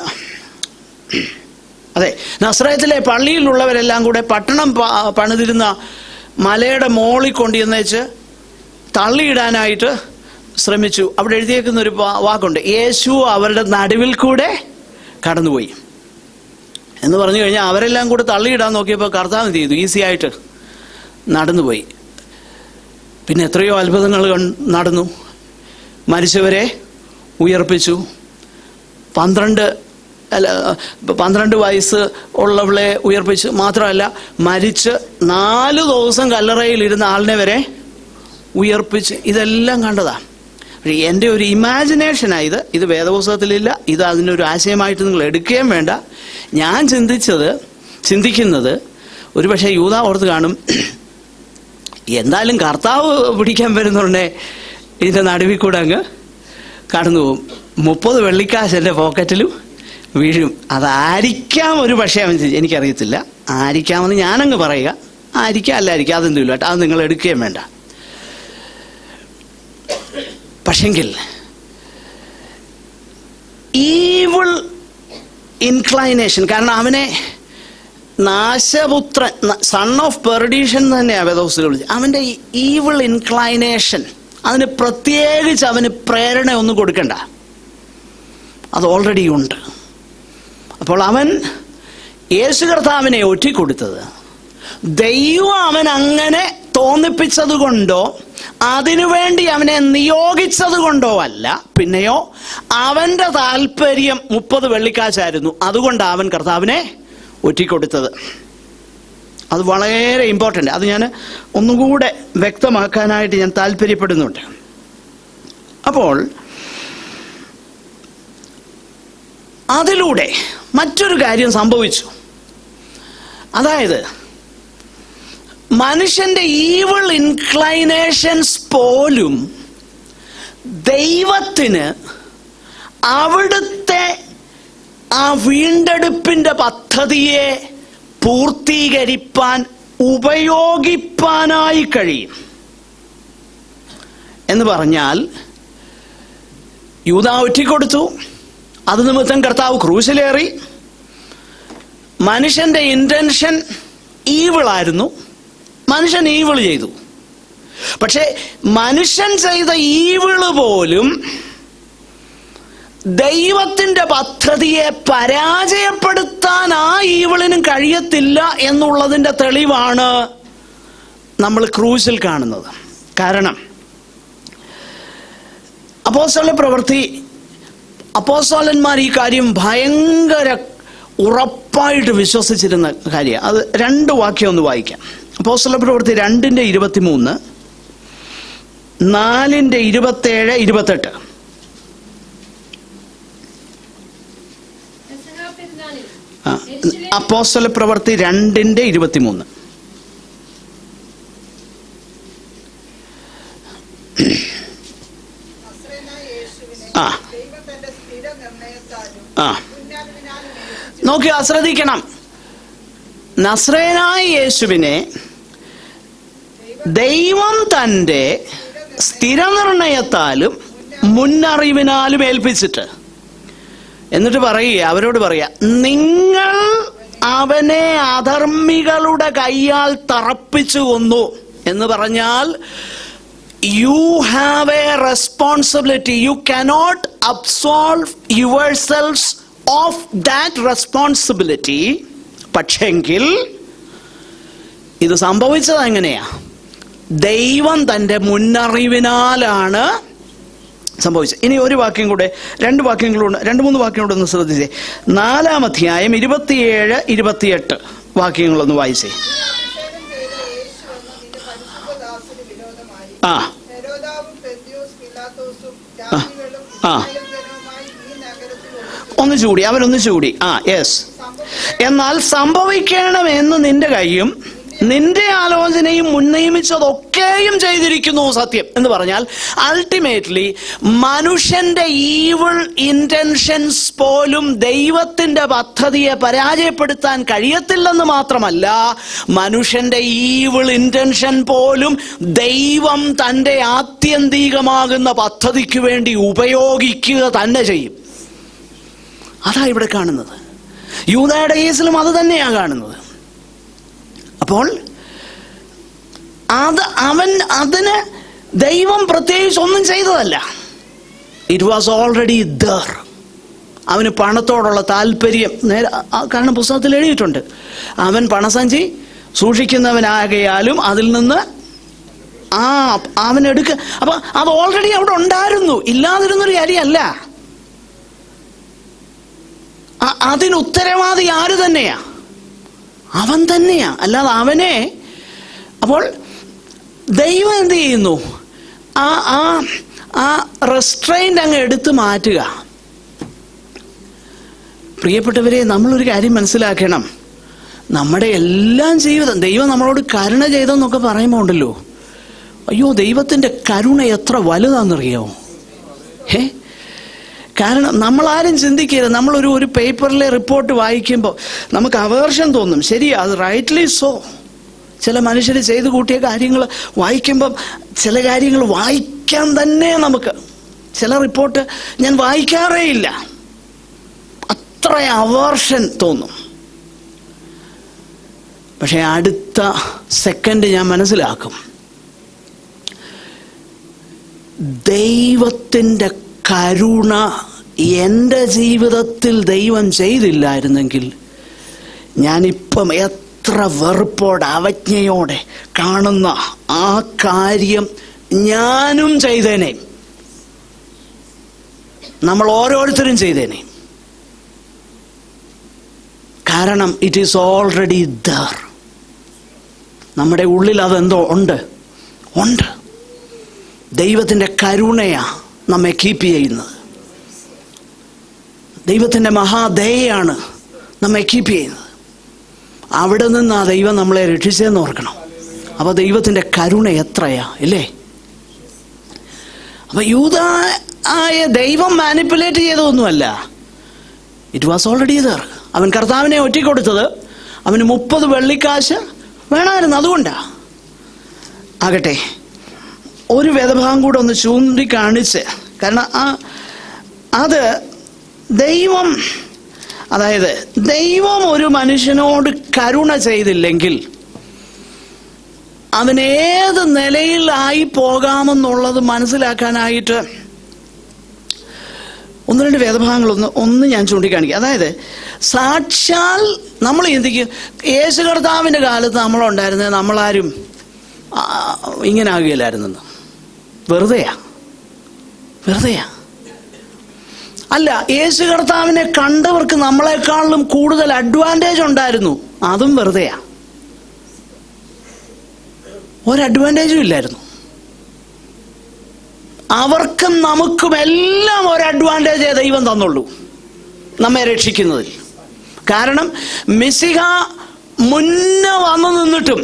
അതെ നസ്രയത്തിലെ പള്ളിയിലുള്ളവരെല്ലാം കൂടെ പട്ടണം പ- പണിതിരുന്ന മലയുടെ മോളിൽ കൊണ്ടുവന്നേച്ച് തള്ളിയിടാനായിട്ട് ശ്രമിച്ചു അവിടെ എഴുതിയേക്കുന്ന ഒരു വാ- വാക്കുണ്ട് യേശു അവരുടെ നടുവിൽ കൂടെ കടന്നുപോയി എന്ന് പറഞ്ഞു കഴിഞ്ഞാൽ അവരെല്ലാം കൂടെ തള്ളിയിടാൻ നോക്കിയപ്പോൾ കർത്താവ് എന്ത് ചെയ്തു ഈസി ആയിട്ട് നടന്നുപോയി പിന്നെ എത്രയോ അത്ഭുതങ്ങൾ കൺ- നടന്നു മരിച്ചവരെ ഉയർപ്പിച്ചു പന്ത്രണ്ട് അല്ല പന്ത്രണ്ട് വയസ്സ് ഉള്ളവളെ ഉയർപ്പിച്ചു മാത്രമല്ല മരിച്ച് നാല് ദിവസം കല്ലറയിൽ ഇരുന്ന ആളിനെ വരെ ഉയർപ്പിച്ച് ഇതെല്ലാം കണ്ടതാ പക്ഷേ എൻ്റെ ഒരു ഇമാജിനേഷനാണ് ഇത് ഇത് വേദപുസ്തകത്തിലില്ല ഇത് അതിനൊരു ആശയമായിട്ട് നിങ്ങൾ എടുക്കുകയും വേണ്ട ഞാൻ ചിന്തിച്ചത് ചിന്തിക്കുന്നത് ഒരുപക്ഷെ യൂത ഓർത്ത് കാണും എന്തായാലും കർത്താവ് പിടിക്കാൻ വരുന്നുണ്ടേ ഇതിൻ്റെ നടുവിൽ കൂടെ അങ്ങ് കടന്നു പോകും മുപ്പത് വെള്ളിക്കാശ് എൻ്റെ പോക്കറ്റിലും വീഴും അതായിരിക്കാം ഒരു പക്ഷേ അവൻ ചെയ്യ- എനിക്കറിയത്തില്ല ആയിരിക്കാമെന്ന് ഞാനങ്ങ് പറയുക ആയിരിക്കാം അല്ലായിരിക്കാം അതെന്തുമില്ല കേട്ടോ അത് നിങ്ങൾ എടുക്കുകയും വേണ്ട പക്ഷെങ്കിൽ ഈവിൾ ഇൻക്ലൈനേഷൻ കാരണം അവനെ നാശപുത്രൻ സൺ ഓഫ് പെർഡീഷൻ തന്നെയാണ് വേദോസിൽ വിളിച്ചത് അവൻ്റെ ഈവിൾ ഇൻക്ലൈനേഷൻ അതിന് പ്രത്യേകിച്ച് അവന് പ്രേരണ ഒന്നും കൊടുക്കണ്ട അത് ഓൾറെഡി ഉണ്ട് അപ്പോൾ അവൻ യേശു കർത്താവിനെ ഒറ്റിക്കൊടുത്തത് ദൈവം അവൻ അങ്ങനെ തോന്നിപ്പിച്ചത് കൊണ്ടോ അതിനുവേണ്ടി അവനെ നിയോഗിച്ചത് കൊണ്ടോ അല്ല പിന്നെയോ അവന്റെ താല്പര്യം മുപ്പത് വെള്ളിക്കാശായിരുന്നു അതുകൊണ്ടാണ് അവൻ കർത്താവിനെ ഒറ്റിക്കൊടുത്തത് അത് വളരെ ഇമ്പോർട്ടൻ്റ് അത് ഞാൻ ഒന്നുകൂടെ വ്യക്തമാക്കാനായിട്ട് ഞാൻ താല്പര്യപ്പെടുന്നുണ്ട് അപ്പോൾ അതിലൂടെ മറ്റൊരു കാര്യം സംഭവിച്ചു അതായത് മനുഷ്യന്റെ ഈവിൾ ഇൻക്ലൈനേഷൻസ് പോലും ദൈവത്തിന് അവിടുത്തെ ആ വീണ്ടെടുപ്പിന്റെ പദ്ധതിയെ പൂർത്തീകരിപ്പാൻ ഉപയോഗിപ്പാനായി കഴിയും എന്ന് പറഞ്ഞാൽ യൂത ഒറ്റിക്കൊടുത്തു അത് നിമിത്തം കർത്താവ് ക്രൂശിലേറി മനുഷ്യന്റെ ഇന്റൻഷൻ ഈവിളായിരുന്നു മനുഷ്യൻ ഈവിൾ ചെയ്തു പക്ഷെ മനുഷ്യൻ ചെയ്ത ഈവിള് പോലും ദൈവത്തിന്റെ പദ്ധതിയെ പരാജയപ്പെടുത്താൻ ആ ഈവിളിനും കഴിയത്തില്ല എന്നുള്ളതിന്റെ തെളിവാണ് നമ്മൾ ക്രൂശിൽ കാണുന്നത് കാരണം അപ്പോസ്തല പ്രവൃത്തി അപ്പോസ്തലന്മാർ ഈ കാര്യം ഭയങ്കര ഉറപ്പായിട്ട് വിശ്വസിച്ചിരുന്ന കാര്യം അത് രണ്ട് വാക്യം ഒന്ന് വായിക്കാം അപ്പോസ്തല പ്രവൃത്തി രണ്ടിന്റെ ഇരുപത്തിമൂന്ന് നാലിന്റെ ഇരുപത്തേഴ് ഇരുപത്തെട്ട് പെസഹ പെരുന്നാളിൽ ആ, യെരൂശലേമിൽ അപ്പോസ്തല പ്രവൃത്തി രണ്ടിന്റെ ഇരുപത്തിമൂന്ന് നസ്രേനായ യേശുവിനെ ആ. ദൈവം തന്റെ സ്ഥിര നിർണയത്താലും ആ മുന്നാലിനാലും ഏൽപ്പിച്ചു നോക്കി ശ്രദ്ധിക്കണം നസ്രേനായ യേശുവിനെ ദൈവം തന്റെ സ്ഥിരനിർണയത്താലും മുന്നറിവിനാലും ഏൽപ്പിച്ചിട്ട് എന്നിട്ട് പറയുക അവരോട് പറയാ നിങ്ങൾ അവനെ അധർമ്മികളുടെ കൈയാൽ തറപ്പിച്ചു കൊന്നു എന്ന് പറഞ്ഞാൽ you have a responsibility you cannot absolve yourselves of that responsibility പക്ഷെങ്കിൽ ഇത് സംഭവിച്ചത് എങ്ങനെയാ ദൈവം തന്റെ മുന്നറിവിനാലാണ് സംഭവിച്ചത് ഇനി ഒരു വാക്യം കൂടെ രണ്ട് വാക്യം കൂടെ രണ്ട് മൂന്ന് വാക്യം കൂടെ ഒന്ന് ശ്രദ്ധിച്ചേ നാലാം അധ്യായം ഇരുപത്തിയേഴ് ഇരുപത്തിയെട്ട് വാക്യങ്ങളൊന്ന് വായിച്ചേ അഭിഷേകം ചെയ്ത യേശു എന്ന നിന്റെ പരിശുദ്ധദാസന് വിരോധമായി ആ ഹെരോദാവും പെന്തിയോസ് പിലാത്തോസും ജാതികളും ആ. ഇസ്രായേൽ ജനവുമായി ഈ നഗരത്തിൽ ഒന്നിച്ചു ഒന്ന് ചൂടി അവനൊന്ന് ചൂടി ആ യെസ് സംഭവിച്ച എന്നാൽ സംഭവിക്കണമെന്ന് നിന്റെ കൈയും നിന്റെ ആലോചനയും മുൻനിയമിച്ചതൊക്കെയും ചെയ്തിരിക്കുന്നു സത്യം എന്ന് പറഞ്ഞാൽ അൾട്ടിമേറ്റ്ലി മനുഷ്യന്റെ ഈവിൾ ഇന്റൻഷൻസ് പോലും ദൈവത്തിന്റെ പദ്ധതിയെ പരാജയപ്പെടുത്താൻ കഴിയത്തില്ലെന്ന് മാത്രമല്ല മനുഷ്യന്റെ ഈവിൾ ഇന്റൻഷൻ പോലും ദൈവം തന്റെ ആത്യന്തികമാകുന്ന പദ്ധതിക്ക് വേണ്ടി ഉപയോഗിക്കുക തന്നെ ചെയ്യും അതാ ഇവിടെ കാണുന്നത് യൂതയുടെ കേസിലും അത് തന്നെയാണ് കാണുന്നത് അപ്പോൾ അത് അവൻ അതിന് ദൈവം പ്രത്യേകിച്ച് ഒന്നും ചെയ്തതല്ല ഇറ്റ് വാസ് ഓൾറെഡി ദർ അവന് പണത്തോടുള്ള താല്പര്യം നേരെ ആ കാരണം പുസ്തകത്തിൽ എഴുതിയിട്ടുണ്ട് അവൻ പണസഞ്ചി സൂക്ഷിക്കുന്നവനാകയാലും അതിൽ നിന്ന് ആ അവൻ എടുക്ക അപ്പൊ അത് ഓൾറെഡി അവിടെ ഉണ്ടായിരുന്നു ഇല്ലാതിരുന്നൊരു കാര്യമല്ല അ- അതിന് ഉത്തരവാദി ആര് തന്നെയാ അവൻ തന്നെയാ അല്ലാതെ അവനെ അപ്പോൾ ദൈവം എന്ത് ചെയ്യുന്നു ആ ആ ആ റെസ്ട്രെയിൻ്റ് അങ്ങ് എടുത്തു മാറ്റുക പ്രിയപ്പെട്ടവരെ നമ്മളൊരു കാര്യം മനസ്സിലാക്കണം നമ്മുടെ എല്ലാം ജീവിതം ദൈവം നമ്മളോട് കരുണ ചെയ്തെന്നൊക്കെ പറയുമ്പോൾ ഉണ്ടല്ലോ അയ്യോ ദൈവത്തിൻ്റെ കരുണ എത്ര വലുതാണെന്നറിയാമോ ഏ കാരണം നമ്മളാരും ചിന്തിക്കരുത് നമ്മളൊരു ഒരു പേപ്പറിലെ റിപ്പോർട്ട് വായിക്കുമ്പോൾ നമുക്ക് അവേർഷൻ തോന്നും ശരിയാ അത് റൈറ്റ്ലി സോ ചില മനുഷ്യർ ചെയ്തു കൂട്ടിയ കാര്യങ്ങൾ വായിക്കുമ്പം ചില കാര്യങ്ങൾ വായിക്കാൻ തന്നെ നമുക്ക് ചില റിപ്പോർട്ട് ഞാൻ വായിക്കാറേ ഇല്ല അത്ര അവേർഷൻ തോന്നും പക്ഷെ അടുത്ത സെക്കൻഡ് ഞാൻ മനസ്സിലാക്കും ദൈവത്തിൻ്റെ കരുണ എൻ്റെ ജീവിതത്തിൽ ദൈവം ചെയ്തില്ലായിരുന്നെങ്കിൽ ഞാനിപ്പം എത്ര വെറുപ്പോടെ അവജ്ഞയോടെ കാണുന്ന ആ കാര്യം ഞാനും ചെയ്തേനെ നമ്മൾ ഓരോരുത്തരും ചെയ്തേനെ കാരണം ഇറ്റ് ഈസ് ഓൾറെഡി ദർ നമ്മുടെ ഉള്ളിൽ അതെന്തോ ഉണ്ട് ഉണ്ട് ദൈവത്തിൻ്റെ കരുണയാ നമ്മെ കീപ്പ് ചെയ്യുന്നത് ദൈവത്തിൻ്റെ മഹാദയാണ് നമ്മെ കീപ്പ് ചെയ്യുന്നത് അവിടെ നിന്ന് ആ ദൈവം നമ്മളെ രക്ഷിച്ചതെന്ന് ഓർക്കണം അപ്പോൾ ദൈവത്തിൻ്റെ കരുണ എത്രയാ ഇല്ലേ അപ്പൊ യൂത ആയ ദൈവം മാനിപ്പുലേറ്റ് ചെയ്തതൊന്നുമല്ല ഇറ്റ് വാസ് ഓൾറെഡി ദർ അവൻ കർത്താവിനെ ഒറ്റിക്കൊടുത്തത് അവന് മുപ്പത് വെള്ളിക്കാശ് വേണമായിരുന്നു അതുകൊണ്ടാ ആകട്ടെ ഒരു വേദഭാഗം കൂടെ ഒന്ന് ചൂണ്ടിക്കാണിച്ച് കാരണം ആ അത് ദൈവം അതായത് ദൈവം ഒരു മനുഷ്യനോട് കരുണ ചെയ്തില്ലെങ്കിൽ അവൻ ഏത് നിലയിലായി പോകാമെന്നുള്ളത് മനസ്സിലാക്കാനായിട്ട് ഒന്ന് രണ്ട് വേദഭാഗങ്ങളൊന്ന് ഒന്ന് ഞാൻ ചൂണ്ടിക്കാണിക്കുക അതായത് സാക്ഷാൽ നമ്മൾ ചിന്തിക്കും യേശു കർത്താവിൻ്റെ കാലത്ത് നമ്മളുണ്ടായിരുന്നത് നമ്മളാരും ആ, ഇങ്ങനെ ആകുകയില്ലായിരുന്നെന്ന് വെറുതെയാ വെറുതെയാ അല്ല യേശു കർത്താവിനെ കണ്ടവർക്ക് നമ്മളെക്കാളും കൂടുതൽ അഡ്വാൻറ്റേജ് ഉണ്ടായിരുന്നു അതും വെറുതെയാ ഒരു അഡ്വാൻറ്റേജും ഇല്ലായിരുന്നു അവർക്കും നമുക്കും എല്ലാം ഒരു അഡ്വാൻറ്റേജേ ദൈവം തന്നുള്ളൂ നമ്മെ രക്ഷിക്കുന്നതിൽ കാരണം മിസിഹ മുന്നേ വന്നു നിന്നിട്ടും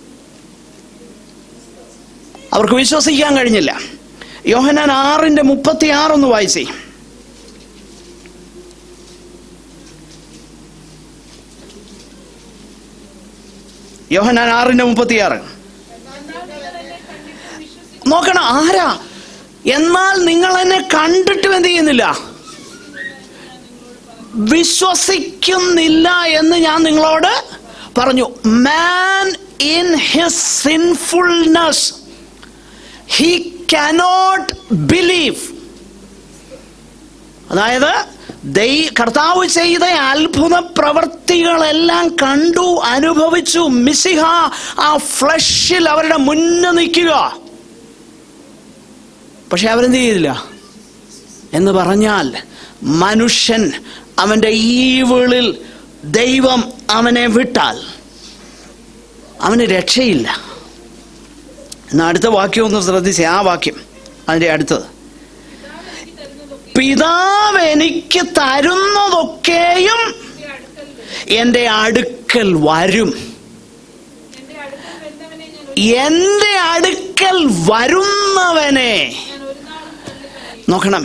അവർക്ക് വിശ്വസിക്കാൻ കഴിഞ്ഞില്ല യോഹനാൻ ആറിന്റെ മുപ്പത്തി ആറൊന്ന് വായിച്ചേ യോഹനാൻ ആറിന്റെ മുപ്പത്തിയാറ് നോക്കണം ആരാ എന്നാൽ നിങ്ങൾ എന്നെ കണ്ടിട്ടും എന്ത് ചെയ്യുന്നില്ല വിശ്വസിക്കുന്നില്ല എന്ന് ഞാൻ നിങ്ങളോട് പറഞ്ഞു man in his sinfulness he cannot believe അതായത് ദൈ കർത്താവ് ചെയ്ത അത്ഭുത പ്രവർത്തികളെല്ലാം കണ്ടു അനുഭവിച്ചു മിസിഹ ആ ഫ്ലഷിൽ അവരുടെ മുന്നേ നിൽക്കുക പക്ഷെ അവരെന്ത് ചെയ്തില്ല എന്ന് പറഞ്ഞാൽ മനുഷ്യൻ അവന്റെ ഈവിളിൽ ദൈവം അവനെ വിട്ടാൽ അവന് രക്ഷയില്ല എന്നാ അടുത്ത വാക്യം ഒന്ന് ശ്രദ്ധിച്ചേ ആ വാക്യം അതിന്റെ അടുത്തത് പിതാവ് എനിക്ക് തരുന്നതൊക്കെയും എന്റെ അടുക്കൽ വരും. എന്റെ അടുക്കൽ എന്റെ അടുക്കൽ വരുന്നവനെ ഞാൻ എന്റെ ഒരു- അടുക്കൽ വരുന്നവനെ ഞാൻ ഒരു നാളും തള്ളിക്കളയും. നോക്കണം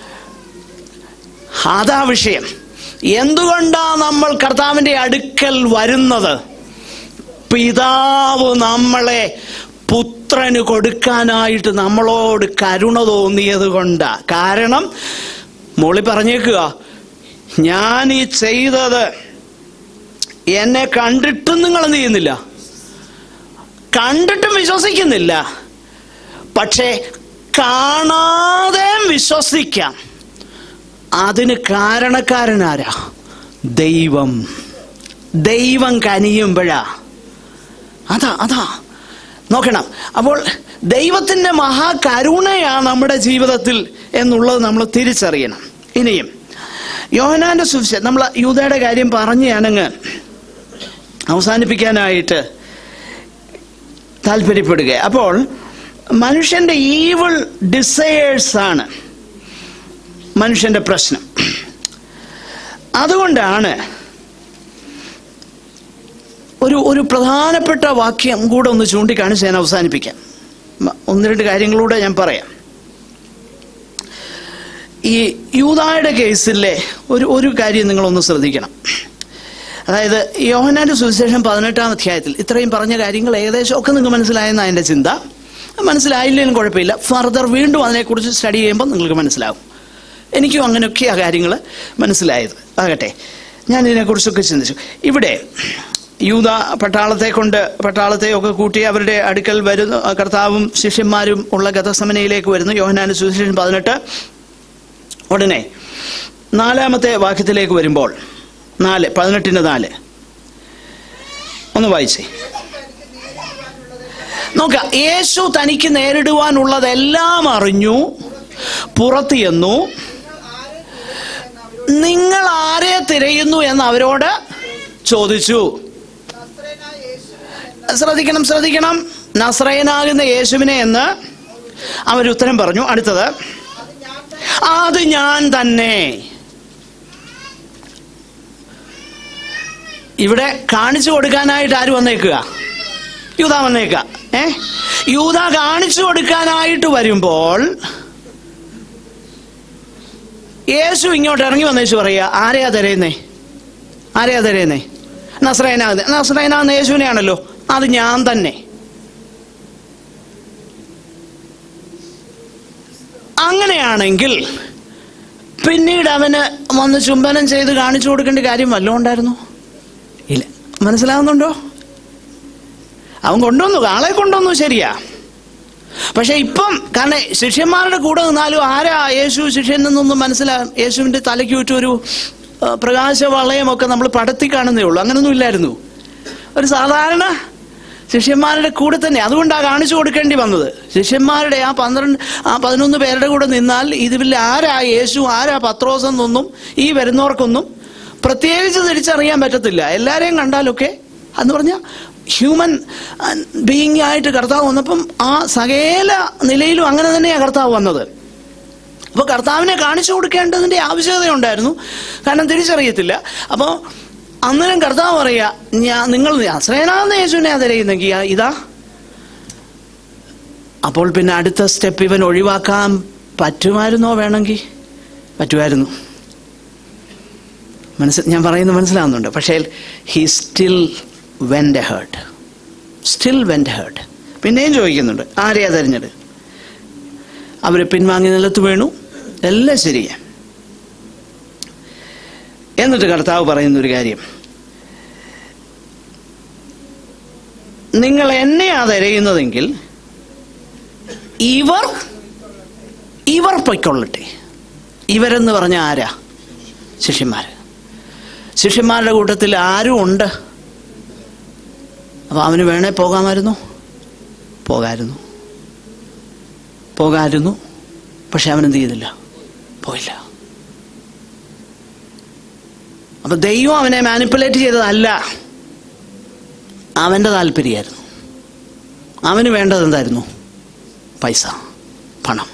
അതാ വിഷയം എന്തുകൊണ്ടാ നമ്മൾ കർത്താവിന്റെ അടുക്കൽ വരുന്നത് പിതാവ് നമ്മളെ പുത്രന് കൊടുക്കാനായിട്ട് നമ്മളോട് കരുണ തോന്നിയത് കൊണ്ടാ കാരണം മോളി പറഞ്ഞേക്കുക ഞാൻ ഈ ചെയ്തത് എന്നെ കണ്ടിട്ടും നിങ്ങൾ എന്ത് ചെയ്യുന്നില്ല കണ്ടിട്ടും വിശ്വസിക്കുന്നില്ല പക്ഷേ കാണാതെയും വിശ്വസിക്കാം അതിന് കാരണക്കാരനാരാ ദൈവം ദൈവം കനിയുമ്പോഴാ അതാ അതാ നോക്കണം അപ്പോൾ ദൈവത്തിൻ്റെ മഹാകരുണയാ നമ്മുടെ ജീവിതത്തിൽ എന്നുള്ളത് നമ്മൾ തിരിച്ചറിയണം ഇനിയും യോഹനാന്റെ സുവിശേഷം നമ്മൾ യൂതയുടെ കാര്യം പറഞ്ഞ് ഞാനങ്ങ് അവസാനിപ്പിക്കാനായിട്ട് താല്പര്യപ്പെടുക അപ്പോൾ മനുഷ്യന്റെ ഈവിൾ ഡിസയേഴ്സ് ആണ് മനുഷ്യന്റെ പ്രശ്നം അതുകൊണ്ടാണ് ഒരു ഒരു പ്രധാനപ്പെട്ട വാക്യം കൂടെ ഒന്ന് ചൂണ്ടിക്കാണിച്ച് ഞാൻ അവസാനിപ്പിക്കാം മ- ഒന്ന് രണ്ട് കാര്യങ്ങളൂടെ ഞാൻ പറയാം ഈ യൂതായുടെ കേസിലെ ഒരു ഒരു കാര്യം നിങ്ങളൊന്ന് ശ്രദ്ധിക്കണം അതായത് യോഹനാന്റെ സുവിശേഷം പതിനെട്ടാം അധ്യായത്തിൽ ഇത്രയും പറഞ്ഞ കാര്യങ്ങൾ ഏകദേശം ഒക്കെ നിങ്ങൾക്ക് മനസ്സിലായെന്ന എൻ്റെ ചിന്ത മനസ്സിലായില്ലെങ്കിലും കുഴപ്പമില്ല ഫർദർ വീണ്ടും അതിനെക്കുറിച്ച് സ്റ്റഡി ചെയ്യുമ്പോൾ നിങ്ങൾക്ക് മനസ്സിലാവും എനിക്കും അങ്ങനെയൊക്കെ ആ കാര്യങ്ങൾ മനസ്സിലായത് ആകട്ടെ ഞാൻ ഇതിനെക്കുറിച്ചൊക്കെ ചിന്തിച്ചു ഇവിടെ യൂത പട്ടാളത്തെ കൊണ്ട് പട്ടാളത്തെ ഒക്കെ കൂട്ടി അവരുടെ അടുക്കൽ വരുന്നു ആ കർത്താവും ശിഷ്യന്മാരും ഉള്ള ഗതസമനയിലേക്ക് വരുന്നു യോഹനാന്റെ സുവിശേഷം പതിനെട്ട് ഉടനെ നാലാമത്തെ വാക്യത്തിലേക്ക് വരുമ്പോൾ നാല് പതിനെട്ടിന് നാല് ഒന്ന് വായിച്ചേ നോക്ക യേശു തനിക്ക് നേരിടുവാനുള്ളതെല്ലാം അറിഞ്ഞു പുറത്തു ചെന്നു നിങ്ങൾ ആരെ തിരയുന്നു എന്ന് അവരോട് ചോദിച്ചു നസ്രേനായ യേശുവിനെ ശ്രദ്ധിക്കണം ശ്രദ്ധിക്കണം നസ്രയനാകുന്ന യേശുവിനെ എന്ന് അവരുത്തരം പറഞ്ഞു അടുത്തത് അത് ഞാൻ അത് ഞാൻ തന്നെ തന്നെ ഇവിടെ കാണിച്ചു കൊടുക്കാനായിട്ട് ആര് വന്നേക്കുക യൂത വന്നേക്കുക ഏ യൂത കാണിച്ചു കൊടുക്കാനായിട്ട് വരുമ്പോൾ യേശു ഇങ്ങോട്ട് ഇറങ്ങി വന്നേച്ചു പറയുക ആരെയാ തരയുന്നേ ആരെയാ തരയുന്നേ നസ്രയനാകുന്ന നസ്രയനാകുന്ന യേശുവിനെയാണല്ലോ അത് ഞാൻ തന്നെ അങ്ങനെയാണെങ്കിൽ പിന്നീട് അവന് വന്ന് ചുംബനം ചെയ്ത് കാണിച്ചു കൊടുക്കേണ്ട കാര്യം വല്ലതും ഉണ്ടായിരുന്നു ഇല്ല മനസ്സിലാവുന്നുണ്ടോ അവൻ കൊണ്ടുവന്നു ആളെ കൊണ്ടുവന്നു ശരിയാ പക്ഷെ ഇപ്പം കാരണം ശിഷ്യന്മാരുടെ കൂടെ നിന്നാലും ആരാ യേശു ശിഷ്യൻ എന്നൊന്നും മനസ്സിലാ യേശുവിന്റെ തലയ്ക്ക് ചുറ്റും ഒരു ആ, പ്രകാശ വളയമൊക്കെ നമ്മൾ പടത്തി കാണുന്നേ ഉള്ളൂ അങ്ങനൊന്നും ഇല്ലായിരുന്നു ഒരു സാധാരണ ശിഷ്യന്മാരുടെ കൂടെ തന്നെ അതുകൊണ്ടാണ് കാണിച്ചു കൊടുക്കേണ്ടി വന്നത് ശിഷ്യന്മാരുടെ ആ പന്ത്രണ്ട് ആ പതിനൊന്ന് പേരുടെ കൂടെ നിന്നാൽ ഇതിൽ ആരാ യേശു ആരാ പത്രോസ് എന്നൊന്നും ഈ വരുന്നവർക്കൊന്നും പ്രത്യേകിച്ച് തിരിച്ചറിയാൻ പറ്റത്തില്ല എല്ലാവരെയും കണ്ടാലൊക്കെ എന്ന് പറഞ്ഞാൽ ഹ്യൂമൻ ബീയിങ് ആയിട്ട് കർത്താവ് വന്നപ്പം ആ സകല നിലയിലും അങ്ങനെ തന്നെയാണ് കർത്താവ് വന്നത് അപ്പോൾ കർത്താവിനെ കാണിച്ചു കൊടുക്കേണ്ടതിൻ്റെ ആവശ്യകതയുണ്ടായിരുന്നു കാരണം തിരിച്ചറിയത്തില്ല അപ്പോൾ അന്നേരം കർത്താവ് പറയുക ഞാൻ നിങ്ങൾ അശ്രയനാകുന്ന യേശുവിനെ തിരയുന്നെങ്കിൽ ഇതാ അപ്പോൾ പിന്നെ അടുത്ത സ്റ്റെപ്പ് ഇവൻ ഒഴിവാക്കാൻ പറ്റുമായിരുന്നോ വേണമെങ്കിൽ പറ്റുമായിരുന്നു മനസ്സ് ഞാൻ പറയുന്നത് മനസ്സിലാവുന്നുണ്ട് പക്ഷേ he still went hurt still went hurt പിന്നെയും ചോദിക്കുന്നുണ്ട് ആരെയാ തെരഞ്ഞത് അവർ പിൻവാങ്ങി നിലത്ത് വീണു എല്ലാം ശരിയാ എന്നിട്ട് കർത്താവ് പറയുന്ന ഒരു കാര്യം നിങ്ങൾ എന്നെയാ തിരയുന്നതെങ്കിൽ ഇവർ ഇവർ പൊയ്ക്കൊള്ളട്ടെ ഇവരെന്ന് പറഞ്ഞ ആരാ ശിഷ്യന്മാർ ശിഷ്യന്മാരുടെ കൂട്ടത്തിൽ ആരും ഉണ്ട് അപ്പൊ അവന് വേണേ പോകാമായിരുന്നു പോകായിരുന്നു പോകായിരുന്നു പക്ഷെ അവൻ എന്ത് ചെയ്തില്ല പോയില്ല അപ്പൊ ദൈവം അവനെ മാനിപ്പുലേറ്റ് ചെയ്തതല്ല അവന്റെ താല്പര്യമായിരുന്നു അവന് വേണ്ടത് എന്തായിരുന്നു പൈസ പണം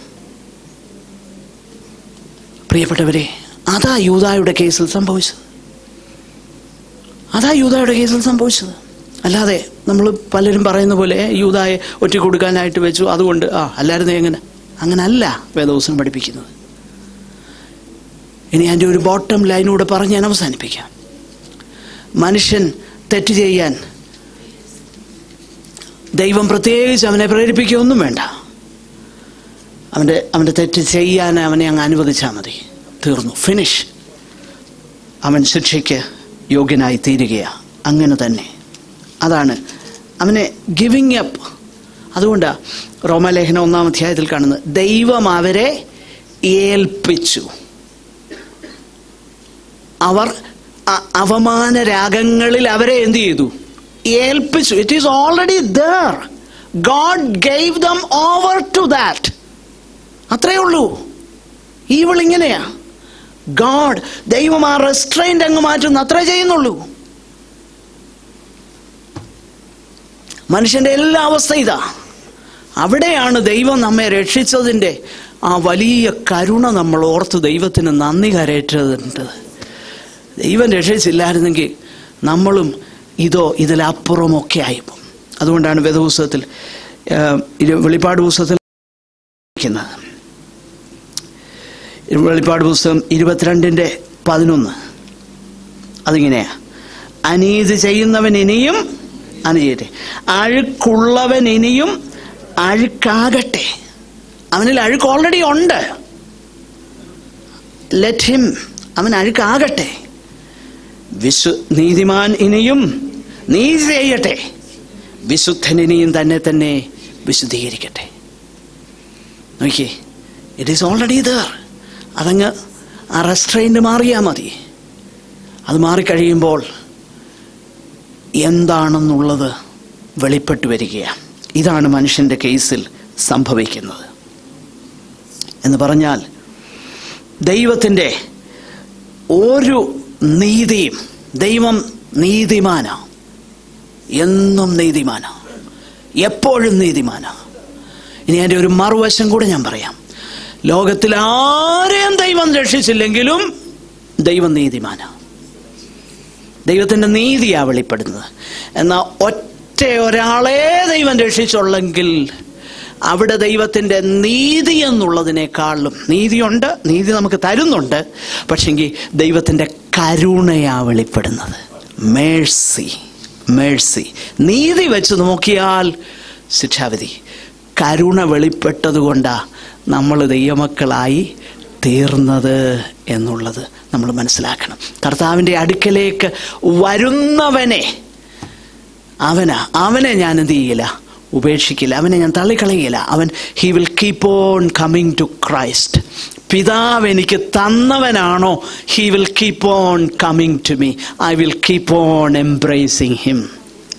പ്രിയപ്പെട്ടവരെ അതാ യൂതായുടെ കേസിൽ സംഭവിച്ചത് അതാ യൂതായുടെ കേസിൽ സംഭവിച്ചത് അല്ലാതെ നമ്മൾ പലരും പറയുന്ന പോലെ യൂതായെ ഒറ്റ കൊടുക്കാനായിട്ട് വെച്ചു അതുകൊണ്ട് ആ അല്ലായിരുന്നു എങ്ങനെ അങ്ങനല്ല വേദവസം പഠിപ്പിക്കുന്നത് ഇനി എൻ്റെ ഒരു ബോട്ടം ലൈനൂടെ പറഞ്ഞ് ഞാൻ അവസാനിപ്പിക്കാം മനുഷ്യൻ തെറ്റ് ചെയ്യാൻ ദൈവം പ്രത്യേകിച്ച് അവനെ പ്രേരിപ്പിക്കുകയൊന്നും വേണ്ട അവൻ്റെ അവൻ്റെ തെറ്റ് ചെയ്യാൻ അവനെ അങ്ങ് അനുവദിച്ചാൽ മതി തീർന്നു ഫിനിഷ് അവൻ ശിക്ഷയ്ക്ക് യോഗ്യനായി തീരുകയാണ് അങ്ങനെ തന്നെ അതാണ് അവനെ ഗിവിങ് അപ്പ് അതുകൊണ്ടാണ് റോമാലേഖനം ഒന്നാം അധ്യായത്തിൽ കാണുന്നത് ദൈവം അവരെ ഏൽപ്പിച്ചു അവർ അ- അവമാന രാഗങ്ങളിൽ അവരെ എന്ത് ചെയ്തു ഏൽപ്പിച്ചു it is already there God gave them over to that അത്രയേ ഉള്ളൂ ഈവൾ ഇങ്ങനെയാ ഗോഡ് ദൈവം ആ റെസ്ട്രെയിൻ്റ് അങ്ങ് മാറ്റുന്നു അത്രേ ചെയ്യുന്നുള്ളൂ മനുഷ്യന്റെ എല്ലാ അവസ്ഥ ഇതാ അവിടെയാണ് ദൈവം നമ്മെ രക്ഷിച്ചതിൻ്റെ ആ വലിയ കരുണ നമ്മൾ ഓർത്ത് ദൈവത്തിന് നന്ദി കരയേറ്റതുണ്ട് ദൈവം രക്ഷിച്ചില്ലായിരുന്നെങ്കിൽ നമ്മളും ഇതോ ഇതിലപ്പുറമൊക്കെ ആയിപ്പോൾ അതുകൊണ്ടാണ് വേദപുസ്തകത്തിൽ ആ, ഇരു- വെളിപ്പാട് പുസ്തകത്തിൽ ഇരിക്കുന്നത്. വെളിപ്പാട് പുസ്തകം ഇരുപത്തിരണ്ടിൻ്റെ പതിനൊന്ന് അതിങ്ങനെയാ അനീതി ചെയ്യുന്നവൻ ഇനിയും അനുചെയ്യട്ടെ അഴുക്കുള്ളവൻ ഇനിയും അഴുക്കാകട്ടെ അവനിൽ അഴുക്ക് ഓൾറെഡി ഉണ്ട് ലെറ്റ് ഹിം അവൻ അഴുക്കാകട്ടെ വിശു നീതിമാൻ ഇനിയും നീതി ചെയ്യട്ടെ വിശുദ്ധൻ ഇനിയും തന്നെ തന്നെ വിശുദ്ധീകരിക്കട്ടെ നോക്കിയേ ഇറ്റ് ഈസ് ഓൾറെഡി ദർ അതങ്ങ് ആ റെസ്ട്രെയിൻ്റ് മാറിയാൽ മതി അത് മാറിക്കഴിയുമ്പോൾ എന്താണെന്നുള്ളത് വെളിപ്പെട്ടു വരികയാണ് ഇതാണ് മനുഷ്യൻ്റെ കേസിൽ സംഭവിക്കുന്നത് എന്ന് പറഞ്ഞാൽ ദൈവത്തിൻ്റെ ഒരു നീതിയും ദൈവം നീതിമാന എന്നും നീതിമാന എപ്പോഴും നീതിമാന ഇനി എൻ്റെ ഒരു മറുവശം കൂടെ ഞാൻ പറയാം ലോകത്തിൽ ആരെയും ദൈവം രക്ഷിച്ചില്ലെങ്കിലും ദൈവം നീതിമാന ദൈവത്തിൻ്റെ നീതിയാ വെളിപ്പെടുന്നത് എന്നാൽ ഒറ്റ ഒരാളെ ദൈവം രക്ഷിച്ചുള്ളെങ്കിൽ അവിടെ ദൈവത്തിൻ്റെ നീതി എന്നുള്ളതിനേക്കാളും നീതിയുണ്ട് നീതി നമുക്ക് തരുന്നുണ്ട് പക്ഷെങ്കിൽ ദൈവത്തിൻ്റെ കരുണയാ വെളിപ്പെടുന്നത് മേഴ്സി മേഴ്സി നീതി വെച്ച് നോക്കിയാൽ ശിക്ഷാവിധി കരുണ വെളിപ്പെട്ടത് കൊണ്ടാണ് നമ്മൾ ദൈവമക്കളായി തീർന്നത് എന്നുള്ളത് നമ്മൾ മനസ്സിലാക്കണം കർത്താവിൻ്റെ അടുക്കലേക്ക് വരുന്നവനെ അവനാ അവനെ ഞാൻ എന്ത് ചെയ്യില്ല ഉപേക്ഷിക്കില്ല അവനെ ഞാൻ തള്ളിക്കളയില്ല അവൻ he will keep on coming to Christ പിതാവ് എനിക്ക് തന്നവനാണോ he will keep on coming to me I will keep on embracing him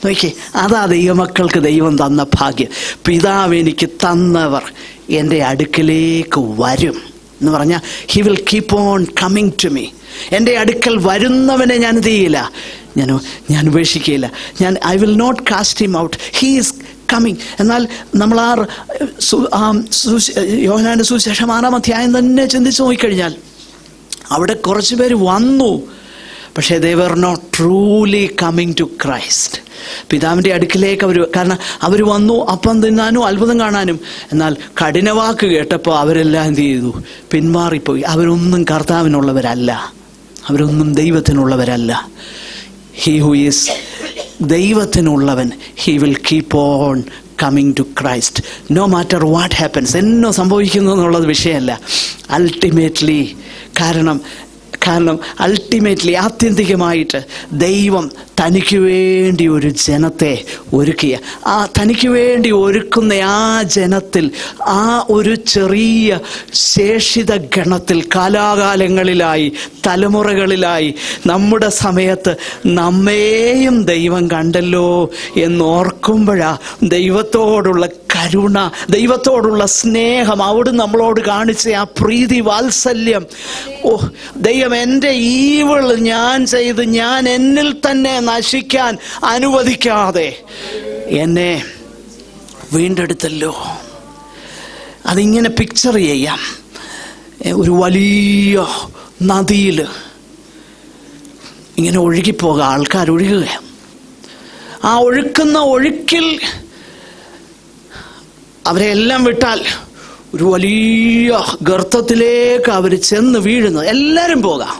നോക്കിയേ അതാ ദൈവമക്കൾക്ക് ദൈവം തന്ന ഭാഗ്യം പിതാവ് എനിക്ക് തന്നവർ എൻ്റെ അടുക്കലേക്ക് വരും എന്ന് പറഞ്ഞാൽ he will keep on coming to me എൻ്റെ അടുക്കൽ വരുന്നവനെ ഞാൻ എന്ത് ചെയ്യില്ല ഞാൻ ഞാൻ ഉപേക്ഷിക്കുകയില്ല ഞാൻ I will not cast him out he is coming എന്നാൽ നമ്മൾ ആ സു- ആ സുശ- യോഹന്നാന്റെ സുശേഷം ആറാം അധ്യായം തന്നെ ചിന്തിച്ച് നോക്കിക്കഴിഞ്ഞാൽ അവിടെ കുറച്ച് പേര് വന്നു പക്ഷേ they were not truly coming to Christ പിതാവിൻ്റെ അടുക്കിലേക്ക് അവർ കാരണം അവർ വന്നു അപ്പം തിന്നാനും അത്ഭുതം കാണാനും എന്നാൽ കഠിനവാക്ക് കേട്ടപ്പോൾ അവരെല്ലാം എന്ത് ചെയ്തു പിന്മാറിപ്പോയി അവരൊന്നും കർത്താവിനുള്ളവരല്ല അവരൊന്നും ദൈവത്തിനുള്ളവരല്ല ഹി ഹു ഈസ് ദൈവത്തിനുള്ളവൻ he will keep on coming to Christ no matter what happens എന്നോ സംഭവിക്കുന്നു എന്നുള്ളത് വിഷയമല്ല അൾട്ടിമേറ്റ്ലി കാരണം കാരണം അൾട്ടിമേറ്റ്ലി ആത്യന്തികമായിട്ട് ദൈവം തനിക്ക് വേണ്ടി ഒരു ജനത്തെ ഒരുക്കിയ ആ തനിക്ക് വേണ്ടി ഒരുക്കുന്ന ആ ജനത്തിൽ ആ ഒരു ചെറിയ ശേഷിത ഗണത്തിൽ കാലാകാലങ്ങളിലായി തലമുറകളിലായി നമ്മുടെ സമയത്ത് നമ്മെയും ദൈവം കണ്ടല്ലോ എന്നോർക്കുമ്പോഴാ ദൈവത്തോടുള്ള കരുണ ദൈവത്തോടുള്ള സ്നേഹം അവിടെ നമ്മളോട് കാണിച്ച ആ പ്രീതി വാത്സല്യം ഓ ദൈവം എൻ്റെ ഈവിൾ ഞാൻ ചെയ്ത് ഞാൻ എന്നിൽ തന്നെ നശിക്കാൻ അനുവദിക്കാതെ എന്നെ വീണ്ടെടുത്തല്ലോ അതിങ്ങനെ പിക്ചർ ചെയ്യാം ഏ, ഒരു വലിയ നദിയിൽ ഇങ്ങനെ ഒഴുകിപ്പോക ആൾക്കാർ ഒഴുകുകയാണ് ആ ഒഴുക്കുന്ന ഒഴുക്കിൽ അവരെ എല്ലാം വിട്ടാൽ ഒരു വലിയ ഗർത്തത്തിലേക്ക് അവർ ചെന്ന് വീഴുന്നത് എല്ലാവരും പോകാം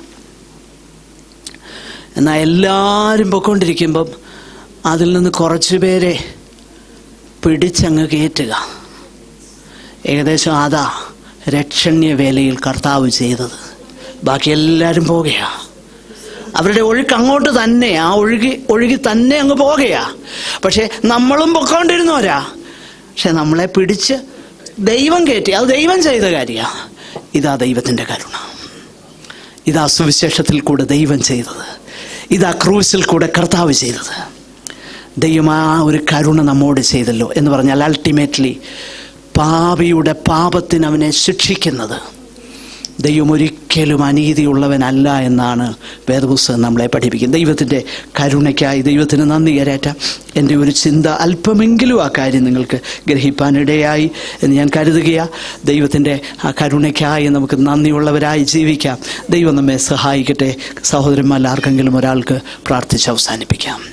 എന്നാൽ എല്ലാവരും പൊയ്ക്കൊണ്ടിരിക്കുമ്പം അതിൽ നിന്ന് കുറച്ച് പേരെ പിടിച്ചങ്ങ് കയറ്റുക ഏകദേശം അതാ രക്ഷണ്യ വേലയിൽ കർത്താവ് ചെയ്തത് ബാക്കി എല്ലാവരും പോകുകയാ അവരുടെ ഒഴുക്ക് അങ്ങോട്ട് തന്നെ ആ ഒഴുകി ഒഴുകി തന്നെ അങ്ങ് പോകുകയാ പക്ഷെ നമ്മളും പൊക്കോണ്ടിരുന്നവരാ പക്ഷെ നമ്മളെ പിടിച്ച് ദൈവം കയറ്റി അത് ദൈവം ചെയ്ത കാര്യമാണ് ഇതാ ദൈവത്തിൻ്റെ കരുണ ഇതാ സുവിശേഷത്തിൽ കൂടെ ദൈവം ചെയ്തത് ഇതാ ക്രൂസിൽ കൂടെ കർത്താവ് ചെയ്തത് ദൈവം ആ ഒരു കരുണ നമ്മോട് ചെയ്തല്ലോ എന്ന് പറഞ്ഞാൽ അൾട്ടിമേറ്റ്ലി പാപിയുടെ പാപത്തിന് അവനെ ശിക്ഷിക്കുന്നത് ദൈവം ഒരിക്കലും അനീതിയുള്ളവനല്ല എന്നാണ് വേദപുസ്തകം നമ്മളെ പഠിപ്പിക്കുന്നത് ദൈവത്തിൻ്റെ കരുണയ്ക്കായി ദൈവത്തിന് നന്ദി കരയറ്റാം എൻ്റെ ഒരു ചിന്ത അല്പമെങ്കിലും ആ കാര്യം നിങ്ങൾക്ക് ഗ്രഹിപ്പാനിടയായി എന്ന് ഞാൻ കരുതുകയാ ദൈവത്തിൻ്റെ ആ കരുണയ്ക്കായി നമുക്ക് നന്ദിയുള്ളവരായി ജീവിക്കാം ദൈവം നമ്മെ സഹായിക്കട്ടെ സഹോദരന്മാർ ആർക്കെങ്കിലും ഒരാൾക്ക് പ്രാർത്ഥിച്ച് അവസാനിപ്പിക്കാം